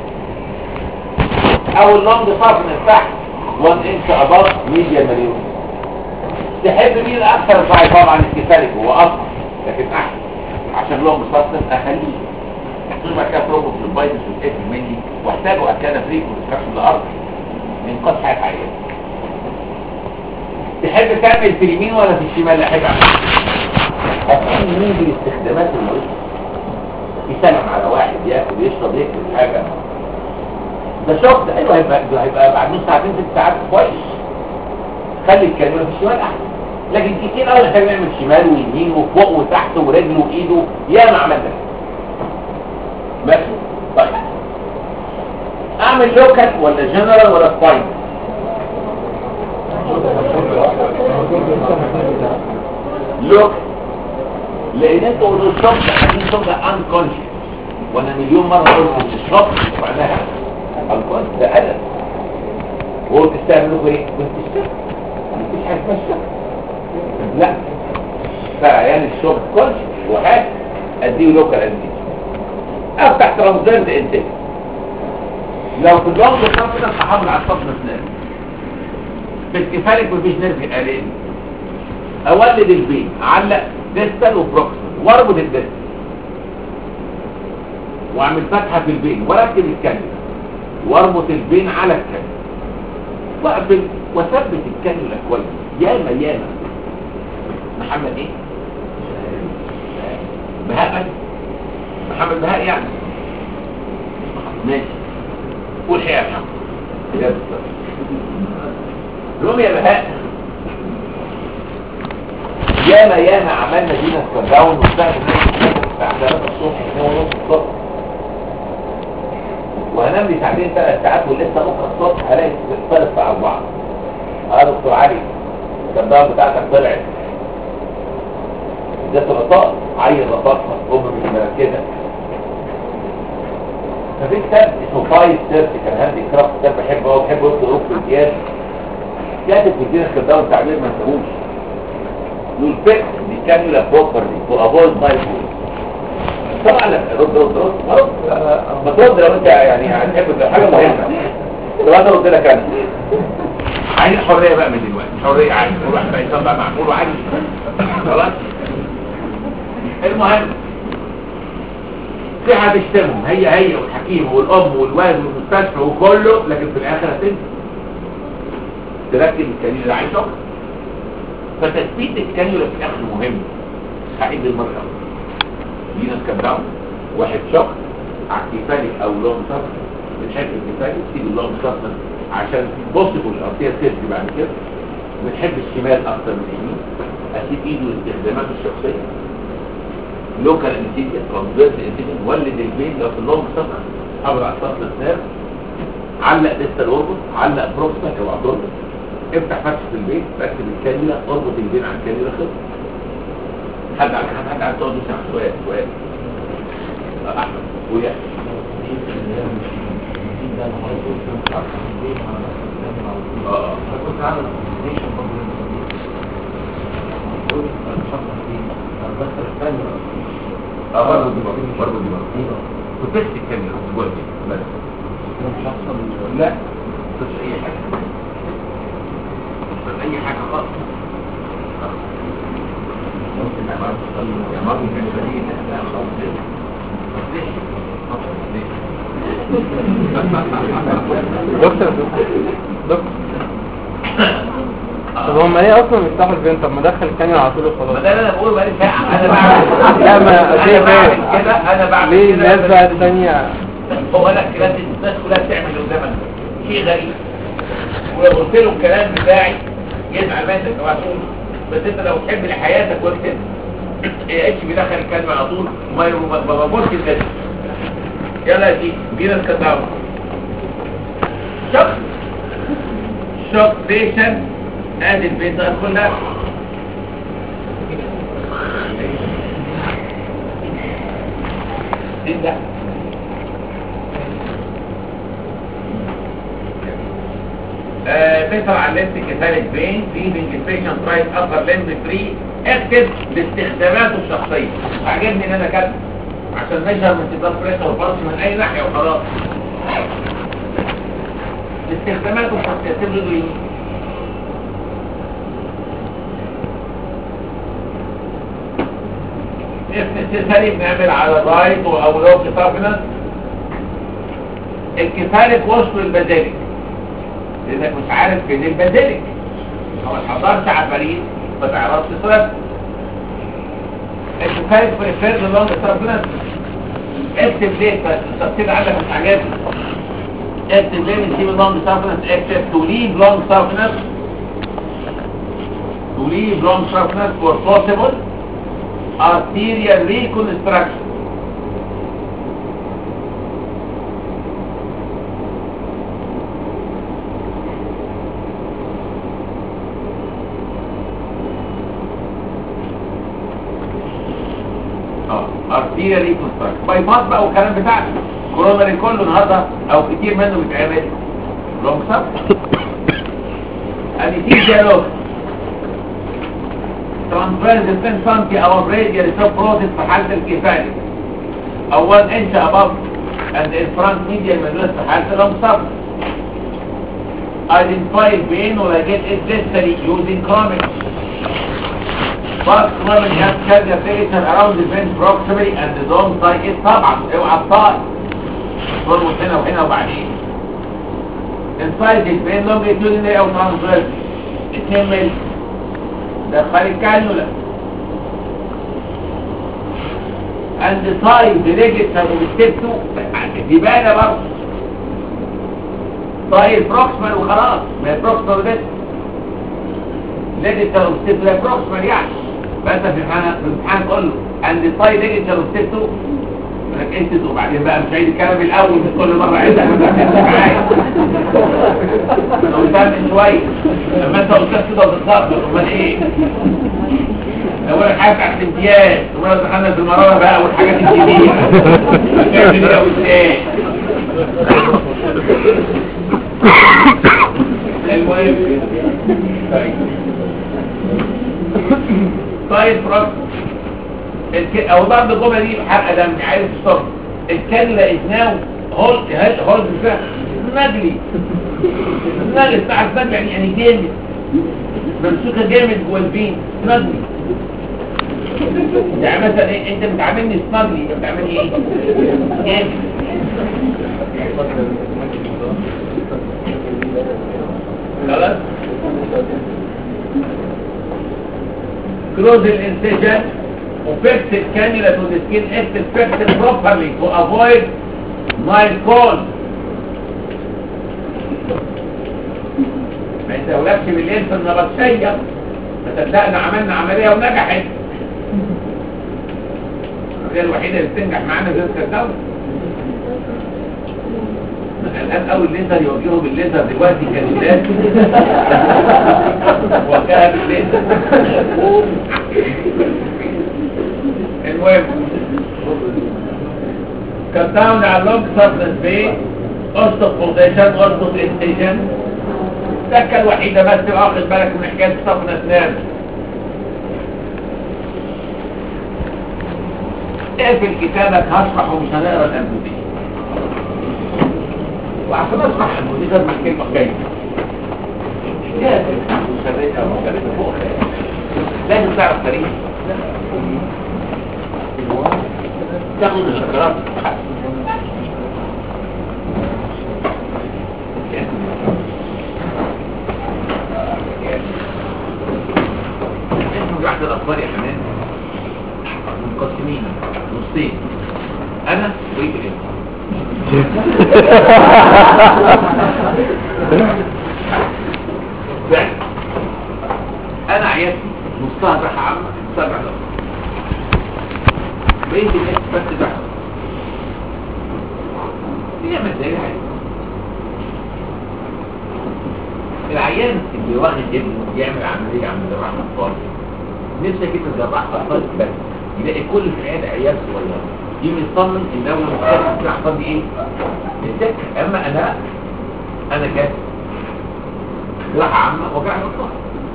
او اللونج صرف من تحت 1 انش اباف ميديا مليون تحب مين الاكثر ضعي طبعا الكفالك هو اصلا لكن احسن عشان لهم مستثمر اخليه ثم كده بروبوس البايدس والاسم مني واحتاجوا اكاد فريق وتكشف الارض من قد حياة عيان تحب تعمل في اليمين ولا في الشمال لا احب اعمل هتكون مين دي الاستخدامات المريضة يسلم على واحد ياكل يشرب يكتب حاجة ده شخص ايوه هيبقى ده هيبقى بعد نص ساعتين ست ساعات كويس خلي الكلمة في الشمال احسن لكن كتير قوي احنا بنعمل شمال ويمين وفوق وتحت ورجله وايده يا ما عملنا ماشي طيب اعمل لوكال ولا جنرال ولا سباين لوك لان انت قلت الشخص عايزين شخص انكونشس وانا مليون مره قلت ان الشخص معناها انكونشس ده انا وهو تستعملوا ايه؟ كنت تشتغل مفيش حاجه اسمها الشغل لا فعيان الشغل كونشس وحاجه اديه لوكال اديه افتح ترانزيت انتج لو في اللونج كده هحافظ على الصف اسنان في الكفالك مفيش نرف قليل اولد البين اعلق ديستال وبروكسيمال واربط الديستال واعمل فتحه في البين واركب الكلمه واربط البين على الكلمه واقفل وثبت الكلمه كويس ياما ياما محمد ايه بهاء بس محمد بهاء يعني ماشي قول حياة يا محمد يا بالظبط لهم يا بهاء ياما ياما عملنا دينا سكرداون وبتاعت الساعة 3 الصبح 2 ونص الصبح وهنام لي ساعتين ثلاث ساعات ولسه بكره الصبح هلاقي ثلاث الساعة 4 اه دكتور علي السكرداون بتاعتك طلعت ده سرطان عين رطاطها ام مش مركزه ففي كتاب اسمه فايف سيرت كان هاندي كرافت كتاب بحبه قوي بحبه يكتب روح في الامتياز كاتب في الدين الكرداون تعبير ما انتهوش يقول فيكس دي كانيولا بروبرلي تو افويد ماي فود طبعا لا رد رد رد ما رد ما ترد لو انت يعني هتحب حاجه مهمه طب انا ارد لك انا عايز حريه بقى من دلوقتي حريه عادي كل واحد بقى يطلع معقول وعادي خلاص المهم في هتشتمهم هي هي والحكيم والام والوالد والمستشفى وكله لكن في الاخر هتنسى تركب الكانيولا ده عايز شغل فتثبيت الكانيولا في الاخر مهم هعيد المره دينا سكاب واحد شخص على الكفالي او لون صفر بنحب الكفالي تسيب اللون صفر عشان بص في الارضيه تسيب بعد كده بنحب الشمال اكتر من اليمين اسيب ايده لاستخداماته الشخصيه لوكال انتيجيا ترانسفيرس انتيجيا ولد البين لو في اللونج سفر حافظ على السطر السناب علق ديستال اوربت علق بروكسيمال او ابروكس افتح فتحه البيت ركب الكانيولا اربط البين على الكانيولا خلص حد على حد حد عايز تقعد يسمع سؤال سؤال آه، احمد ويا اه اه برضه دي برضه برضه دي برضه وتست الكاميرا جوه البيت بس لا مش اي حاجه مش اي حاجه خالص ممكن يا مرض يا مرض كان شديد لا خالص ليه؟ ليه؟ دكتور دكتور طب هم ليه اصلا يفتحوا الفين طب ما دخل الكاميرا على طول ما وخلاص ده اللي انا بقوله بقالي ساعه انا بعمل لا ما انا شيء بعمل فين كده انا بعمل ليه كده الناس بقى الثانية هو انا الكلام دي الناس كلها بتعمل اللي قدامك شيء غريب ولو قلت له الكلام بتاعي يزعل منك اوعى تقول بس انت لو تحب لحياتك قلت ايه اتش بيدخل الكلمه على طول وما ما ما بقولش الناس يلا يا سيدي بينا نتكلم شخص شخص بيشن ادي البيت ده كلها لا بيطلع على الليمف كفالة فين ليفنج البيشنت رايت ابر ليمف فري اكتب باستخداماته الشخصية عجبني ان انا كاتب عشان نشر من بلاد بريشر وبلس من اي ناحية وخلاص باستخداماته الشخصية تبدو ايه النسيسري بنعمل على الرايت او لو كتابنا الكفالة وصل البازيليك لانك مش عارف فين البازيليك او حضرت عفاريت ما تعرفش تصرف الكفالة بريفير لونج ترابلنس اكتب ليه التفصيل عندك مش عاجبني اكتب ليه نسيب اللونج ترابلنس اكتب to leave long sharpness to leave long sharpness for possible arterial reconstruction اه arterial reconstruction باي باس بقى والكلام بتاعنا كوروناري كله النهارده او كتير منه بيتعمل لونج سب انستيزيا لوك ترانسفيرز الفين سنتي او بريديال سب بروسيس في حالة الكفاية او 1 انش اباف اند الفرونت ميديال مدرس في حالة اللونج سب identify pain or get it distally using comics but women have cardiac irritation around the vein proximally and don't tie it طبعا اوعى تطاي تربط هنا وهنا وبعدين inside the vein longitudinally او transverse 2 ملي دخل الكانولا and tie the register وبالتبتو دي باينه برضه طاي البروكسمال وخلاص ما هي بروكسمال بس ليجيتر وستيبتو هي بروكسمال يعني فانت في الامتحان في الامتحان تقول له عند طاي ليجيتر وستيبتو لك انت وبعدين بقى مش عيد الكلام الاول من كل مره عيدها ما تعملش معايا انا قلتها من شويه لما انت قلت كده بالظبط امال ايه اول حاجه بتاعت الامتياز ثم دخلنا في المراره بقى والحاجات الكبيره هتعمل ايه وازاي المهم طيب طيب فرق الك... او بعض الجمله دي حرقه دم عايز تصب الكلة is now hold hold hold نجلي نجلي بتاع النجلي يعني يعني جامد ممسوكه جامد جوه البين نجلي يعني مثلا ايه انت بتعاملني سنجلي انت بتعاملني ايه جامد خلاص close الانسجن وفيكس الكانيولا to the skin if it's fixed properly to avoid mild cold ما يتولكش بالليل في النبطشية فصدقنا عملنا عملية ونجحت العملية الوحيدة اللي بتنجح معانا زي الكدوة الآن أول ليزر يوجهه بالليزر دلوقتي كانيولات وجهها بالليزر المهم كت داون على اللونج سبستنس بي اشطب بوزيشن اشطب انتيجن التكه الوحيده بس تبقى واخد بالك من حكايه صفن اسنان اقفل كتابك هشرح ومش هنقرا الانبوبيه وعشان اشرح الانبوبيه لازم كلمه جايه لازم مشرفه مشرفه فوق لازم تعرف تاريخ تاخد الشكرات اسمه واحد الاخبار يا حمان منقسمين نصين انا ويك انا عيادتي نصها صحه عامه نصها صحه بقيت الناس بس ده يعمل زي العيان العيان اللي واخد ابنه يعمل عمليه عند جراح اطفال نفسك كده جراح اطفال بس يلاقي كل في العياده عيال صغيره دي بيطمن ان اول ما تحس يحصل لي ايه السكر اما انا انا كده جراحه عامه وجع مطلق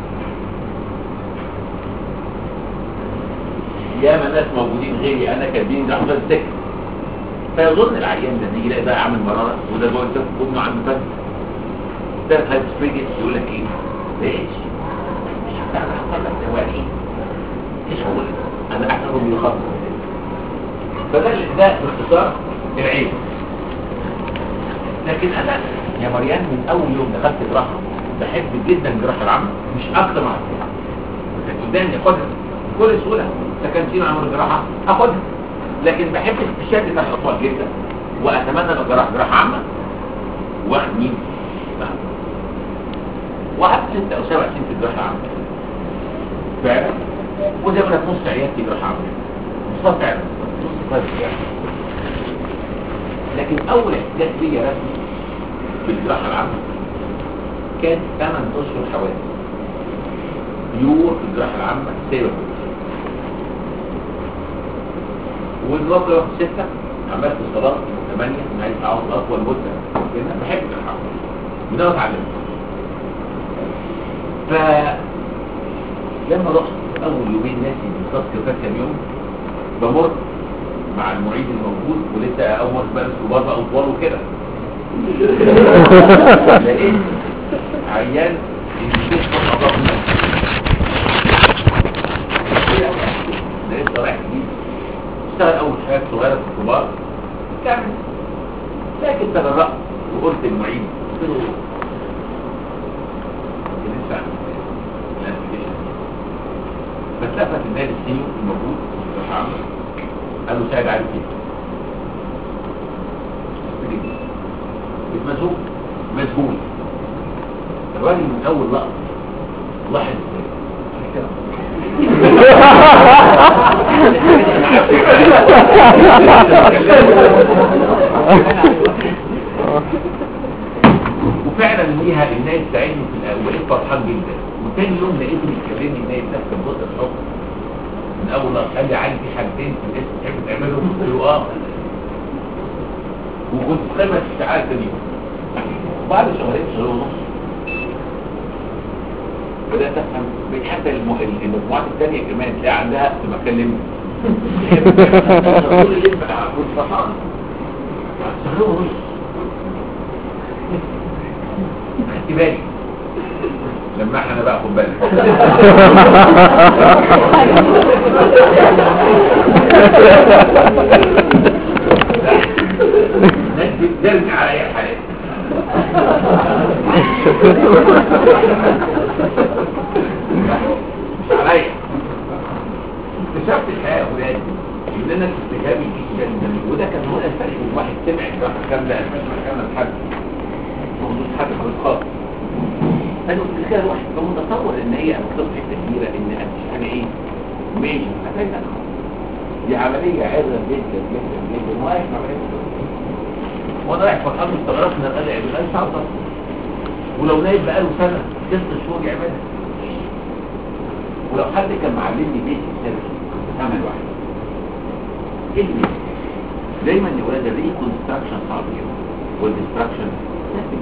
ياما ناس موجودين غيري انا كاتبين جراحه السكر فيظن العيان ده يجي يلاقي ده عامل مراره وده جوه الجسم ابنه عنده فن ده هايب سبيجت يقول لك ايه ليش مش هتعرف حصل لك ثواني ايش هو ده؟ انا احسن من الخط فده ده باختصار العيب لكن انا يا مريان من اول يوم دخلت جراحه بحب جدا الجراحه العامه مش اكتر مع الجراحه كان قدامي اخدها بكل سهوله سكن سين عمل الجراحه اخدها لكن بحب الاستشهاد بتاع الاطفال جدا واتمنى لو جراحه جراحه عامه واخد مين؟ نعم. وقعدت ست او سبع سنين في الجراحه العامه فعلا وزي ما قلت نص عيادتي جراحه عامه نص فعلا نص فرد يعني لكن اول احتياج ليا رسمي في الجراحه العامه كان 8 اشهر حوالي يور في الجراحه العامه سيبك والوقت ستة عملت صلاة ثمانية عايز اقعد اطول مدة هنا بحب الجراحه من انا اتعلمت ف لما رحت اول يومين ناسي بالظبط كده كام يوم بمر مع المعيد الموجود ولسه اول مره بقى كبار بقى اطوال وكده لقيت عيان الشيخ فقط ضغط لقيت رايح جديد اشتغل اول حاجات صغيره في الكبار كامل لكن تجرأت وقلت للمعيد قلت له لسه فاتلفت النادي السينيور الموجود في الحرم قال له ساعد عليك كده مش مسجون الراجل من اول لقطه لاحظ وفعلا ليها الناس ساعدني في الاول بقيت فرحان جدا وتاني يوم لقيته بيكلمني الناس نفس كان بص الحب من اول لقطه قال لي عندي في حاجتين في الاسم تحب تعملهم قلت له اه وكنت في قمه السعاده تاني يوم بعد شهرين شهر ونص بدات افهم بقيت حتى الم- المجموعات الثانيه كمان تلاقي عندها تبقى كلمني طول الليل بقى كنت فرحان شهرين ونص خدت بالي لما احنا بقى خد بالك نجد درجة على اي حالات مش عليا اكتشفت الحقيقة يا ولاد ان انا استجابي جدا وده كان هو الفرق من واحد سمع الجراحة كاملة المسمع كاملة لحد موضوع حد في الخاص انا قلت كده الواحد كان متصور ان هي مكتوب حته كبيره ان انا ايه ماشي هتلاقي لا دي عمليه عرة جدا جدا جدا واقف عمليه وانا رايح فرحان مستغرب ان انا قادر اعملها مش عارف ولو نايم بقاله سنه ست شهور يعملها ولو حد كان معلمني بيت السر عمل واحد ايه اللي دايما يا ولاد الريكونستراكشن صعب جدا والديستراكشن سهل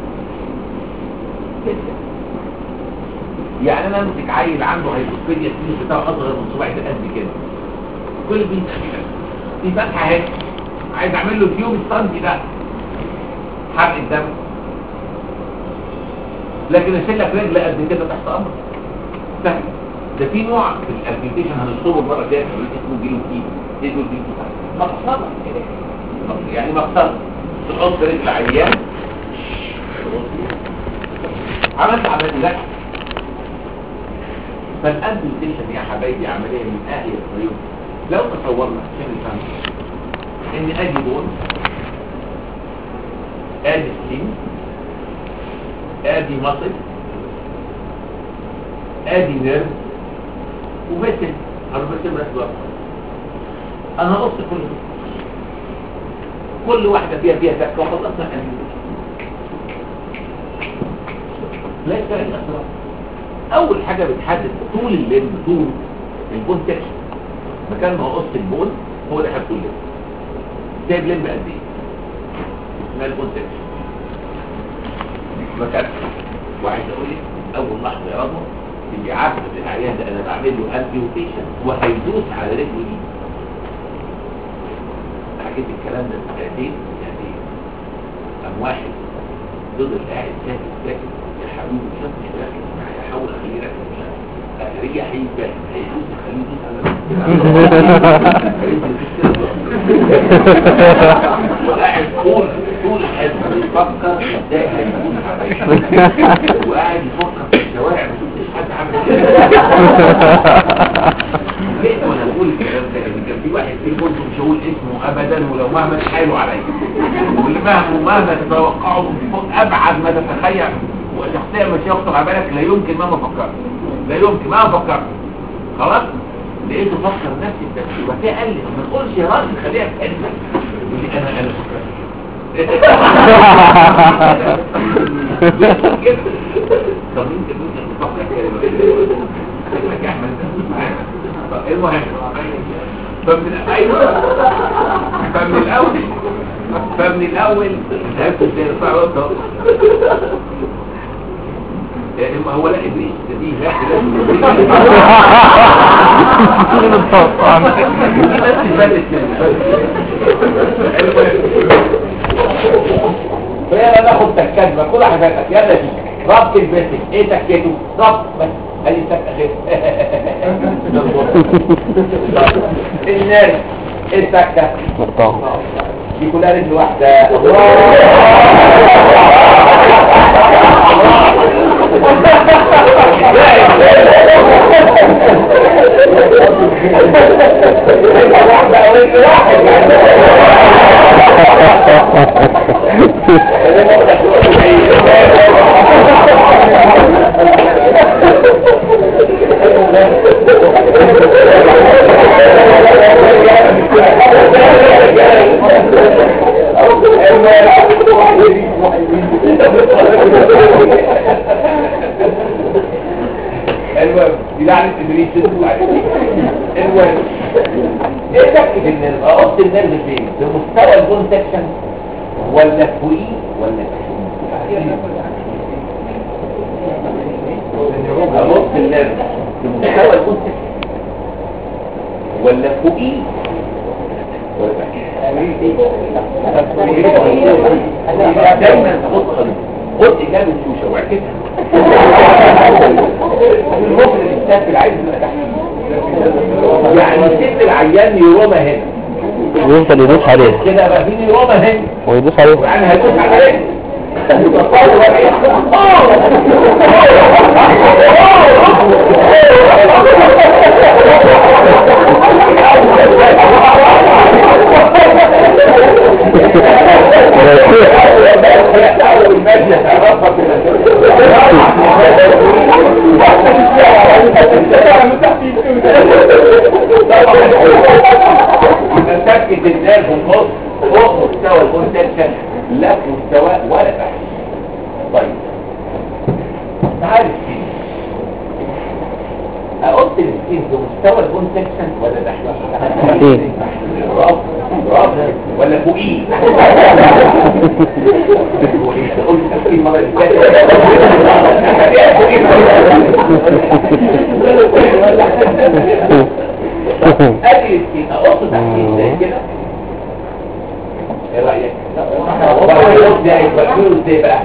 جدا يعني انا امسك عيل عنده هيبوسفيريا السيل بتاعه اصغر من صباعي ده قد كده كل بنت كده في فتحه اهي عايز اعمل له تيوب السنتي ده حرق الدم لكن اشيل لك رجل قد كده تحت امر سهل ده في نوع في الابلكيشن هنشطبه المره الجايه اسمه جيلوتين ايه جيلوتين مقصده يعني مقصده تحط رجل عيان عملت عملية لك فالابلكيشن يا حبايبي عملية من اهل الطريق لو تصورنا عشان نفهم ان ادي دول ادي سكين ادي مصل ادي نيرف وبسم انا بسم رأس الوقت انا هقص كل دول كل واحدة فيها فيها تكة وخلصنا الابلكيشن لا يستغل الاسرار اول حاجة بتحدد طول الليل طول البون تكشن مكان ما هو قص البون هو ده حد طول الليل سايب لمب قد ايه اسمها الكونتكشن مكان وعايز اقول لك اول لحظه يا رضوى تبقي عارفه ان العيان ده انا بعمل له امبيوتيشن وهيدوس على رجله دي حكيت الكلام ده من سنتين سنتين قام واحد فضل قاعد ساكت ساكت يا حبيبي مش مش راكب معايا احاول اخليه راكب معايا اخليه هيبقى هيدوس اخليه يدوس على رجله وقاعد طول طول الحزب بيفكر ازاي هيكون وقاعد يفكر في الشوارع ما شفتش حد عامل كده ليه وانا بقول الكلام ده ان كان في واحد فيه برضه مش هقول اسمه ابدا ولو مهما تحايلوا عليا واللي مهما مهما تتوقعوا من فوق ابعد ما تتخيل وشخصيا مش يخطر على بالك لا يمكن مهما فكرت لا يمكن مهما فكرت خلاص لقيته فكر نفسي بتفكير وبعد كده قال لي ما تقولش يا راجل خليها في قلبك يقول لي انا انا فكرت طب انت ممكن تفكر كده شكلك يا احمد طب المهم فمن ايوه فمن الاول فمن الاول عرفت ازاي ارفع وقت ما هو لا ابليس ده دي لا فيلا ناخد تكات بقى كل واحد بقى يلا دي ربط البيتك ايه تكاته ربط بس ادي تكه خير الناس ايه التكه دي كلها رجل واحده واحده او رجل واحد المهم دي لعنة ابليس تدخل عليك المهم ايه تكتب النرف اقص النرف فين في مستوى البون سكشن ولا فوقيه ولا تحتيه اقص النرف في مستوى البون سكشن ولا فوقيه ولا تحتيه دايما تدخل خد اجابه الشوشه واعكسها المخرج السافل عايز يبقى تحت يعني ست العيان نيروما هنا ويفضل يدوس عليه كده بقى في نيروما هنا ويدوس عليه يعني هيدوس عليه تصور بقى ايه اول ماده تعرفها نسكت الناس النص فوق مستوى الكونتكشن لا في مستوى ولا تحت طيب تعال السين اقص السين في مستوى الكونتكشن ولا تحت السين. برافو برافو ولا فوقيه فوقيه قلت السين المره اللي فاتت خليها فوقيه ادي السين اقص تحتيه زي كده ايه رايك طب ازاي بقول ازاي بقى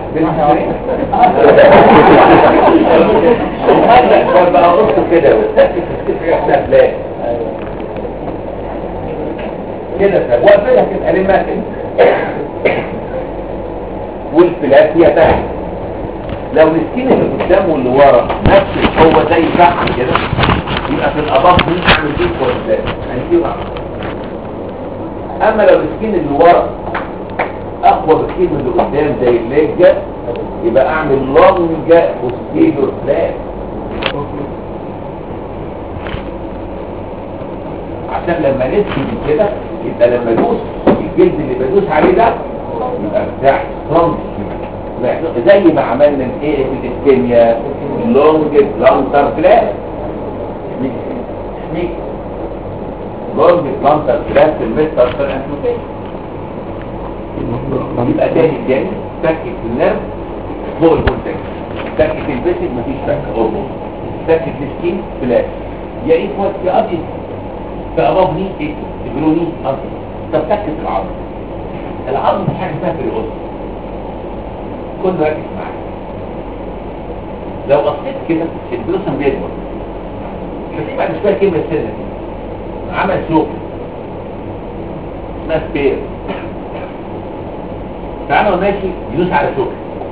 بالمره بقى اقص كده وتسكت السفر احنا لا كده طب وقفلها كده كلمات والفلافية تحت لو السكين اللي قدام واللي ورا نفس هو زي تحت كده يبقى في الاضاف مش هعمل دي كويس هنجيبها اما لو السكين اللي ورا اقوى بكتير من اللي قدام زي الليجة يبقى اعمل لونج بوستيريور فلات عشان لما نسكن كده يبقى لما ادوس الجلد اللي بدوس عليه ده يبقى بتاع سترونج زي ما عملنا ايه في الاسكيميا لونج بلانتر فلات سميك لونج بلانتر فلات في المستر فلات يبقى تاني تاني تكت النرف فوق البون تكت تكت البسك مفيش فك هرمون تكت السكين فلاش يا ايكوال يا ابيض فاباف ني ايكوال تقولوا ني ابيض طب تكت العظم العظم في حاجه اسمها بريوس كل ركز معايا لو بصيت كده البلوسم بيكبر بس بعد شويه كلمه سنه كده عمل شوك اسمها سبير فانا ماشي يدوس على شوك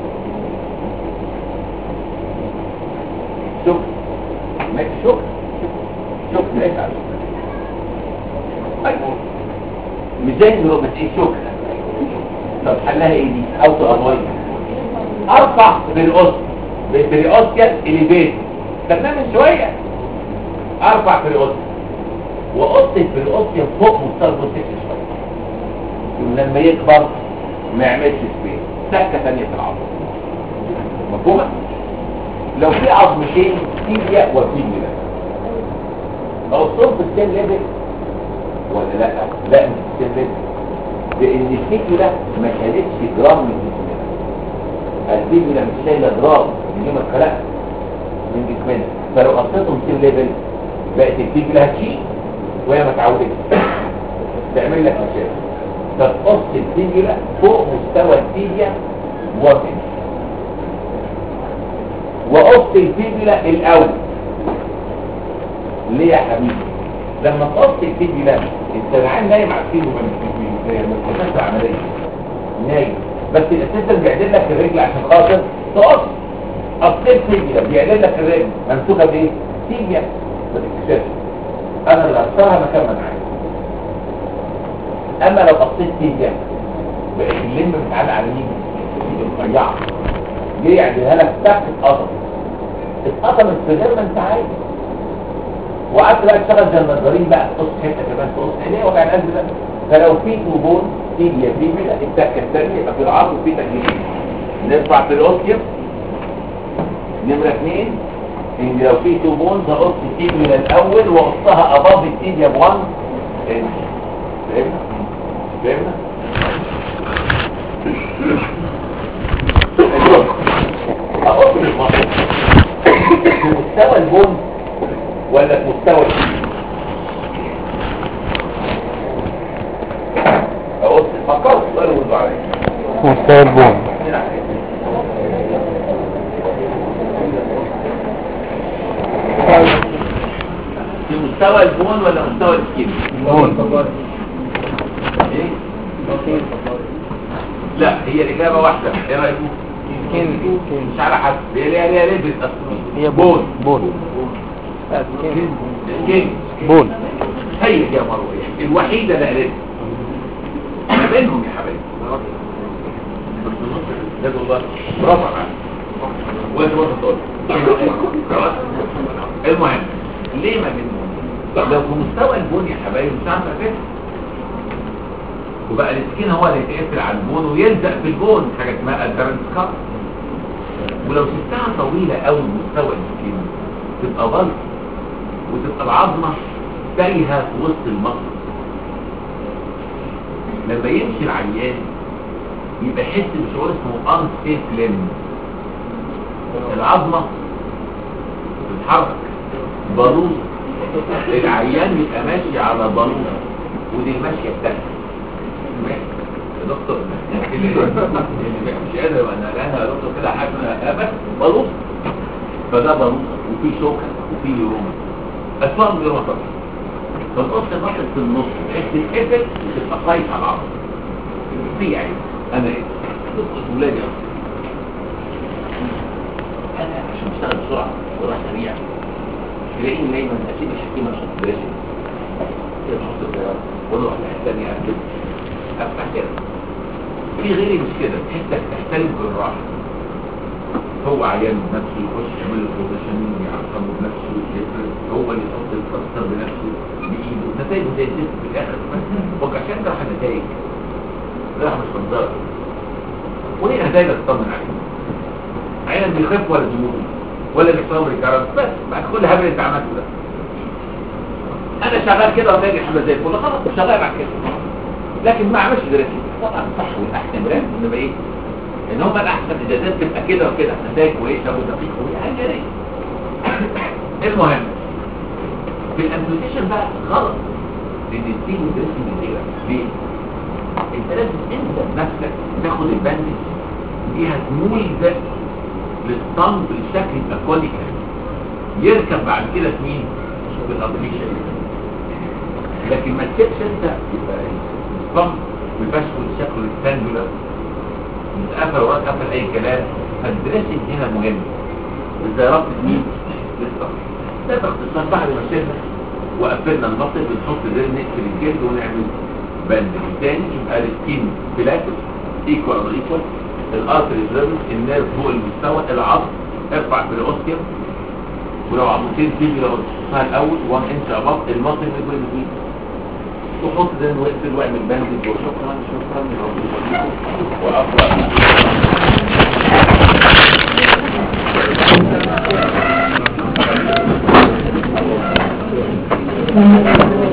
شوك ماشي شوك شوك ماشي على شوك ايوه مش زي النورو بس ايه شوك طب حلها ايه دي او تقضي ارفع بالقص بالبريوستيال اليفيت خدناه من شويه ارفع بريوستيال وقص البريوستيال فوق مستوى البوستيك شويه لما يكبر ما يعملش سبيس سكه ثانيه في العظم مفهومه لو في عظمتين تيبيا وتيبيا اقصهم في السن ليفل ولا لا لا مش في السن ليفل لان الفكره ما شالتش جرام من جسمنا الفكره مش شايله جرام من يوم الخلق من جسمنا فلو قصيتهم سن ليفل بقت الفكره هتشيل وهي ما اتعودتش تعمل لك مشاكل فتقص الفيبيولا فوق مستوى التيبيا وتنس وقص الفيبيولا الاول ليه يا حبيبي لما تقص الفيبيولا انت العين نايم على الفيبيولا ما تكونش عمليه نايم بس الاسيستنت بيعدل لك الرجل عشان خاطر تقص قصيت فيبيولا بيعدل لك الرجل ممسوكه بايه؟ تيبيا ما تكتشفش انا اللي قصرها مكان ما انا عايز اما لو قصيت تيجا بقت اللم بتعلق على مين رفيعه ليه يعملها لك تحت اتقطم اتقطمت في غير ما انت عايز وقعدت بقى تشتغل زي النجارين بقى تقص حته كمان تقص ليه وجع القلب ده فلو في توبون تيجي في كده التكه الثانيه يبقى في العرض وفي تجهيز نرفع في الاوسيوم نمره اثنين ان لو في توبون هقص التيبيا الاول واقصها اباف التيبيا ب 1 انش فهمنا؟ فهمنا؟ أقص المصر في مستوى البن ولا في مستوى الكيل أقص فكرت سؤال وردوا عليا مستوى البون في مستوى البون ولا مستوى الكيل بون ايه؟ لا هي الإجابة واحدة ايه رأيكم؟ سكين مش على حسب هي ليها ليها ليفل أصلا هي بون بون سكين بون هي يا مروه الوحيدة اللي قالت ما بينهم يا حبايبي ده والله برافو عليك وانت برضه تقول خلاص المهم ليه ما بينهم لو في مستوى البون يا حبايبي مش عارف كده وبقى السكين هو اللي يتقفل على البون ويلزق في البون حاجه اسمها ادرنت سكار ولو سبتها طويله قوي مستوى السكين تبقى بلط وتبقى العظمه تايهه في وسط المصر لما يمشي العيان يبقى يحس بشعور اسمه انسيف لم العظمه بتتحرك بلوط العيان يبقى ماشي على بلوط ودي الماشيه بتاعته يا دكتور اللي اللي مش قادر انا لها يا دكتور كده حاجه بس بلوط فده بلوط وفي شوكه وفي يوم اسمها من غير ما تطلع فالقص ناقص في النص بحيث تتقفل وتبقى خايف على العظم في عيب انا ايه تسقط ولادي اصلا انا عشان اشتغل بسرعه بسرعه سريع تلاقيني دايما اسيب الحكيمه عشان تدرسي كده بحط الطياره واروح الناحيه الثانيه اكتب افتح كده في غيري مش كده تحسك تحترم بالراحه هو عيان بنفسه يخش يعمل له بوزيشن يعصبه بنفسه يفرد هو اللي يحط الكاستر بنفسه بايده نتائجه زي الزفت في الاخر بس عشان تروح النتائج راح مش منظر وليه نتائج تطمن عليه عينك بيخف ولا بيموت ولا بيحصل ريكارنس بس بعد كل هبل انت عملته ده انا شغال كده وتاجي حاجه زي الفل خلاص شغال بعد كده لكن ما عملش دراسه طبعا صح والاحسن براند انما ايه ان هم الاحسن اجازات تبقى كده وكده نتائج كويسه ودقيقه ويعني يا ريت المهم في الامبليكيشن بقى غلط لان التيم دريسنج كده ليه؟ انت لازم انت بنفسك تاخد الباندج فيها مولد للصنف بالشكل يبقى كونيكال يركب بعد كده في مين؟ في الابليكيشن لكن ما تسيبش انت يبقى الصنف ويبقاش شكله ريكتانجولار متقفل وراك قفل اي كلام فالدريسنج هنا مهم ازاي ربط مين؟ للصنف ده باختصار بعد ما شلنا وقفلنا المصل بنحط زي نقفل الجلد ونعمل بند تاني يبقى السكين بلاتس ايكوال او ايكوال الارتري دريبل النيرف فوق المستوى العظم ارفع في الاوستيوم ولو عضلتين تيجي لو ارتفاع الاول 1 انش اباف المصل بيكون بيه وحط زي واقفل واعمل بند وشكرا شكرا واقرا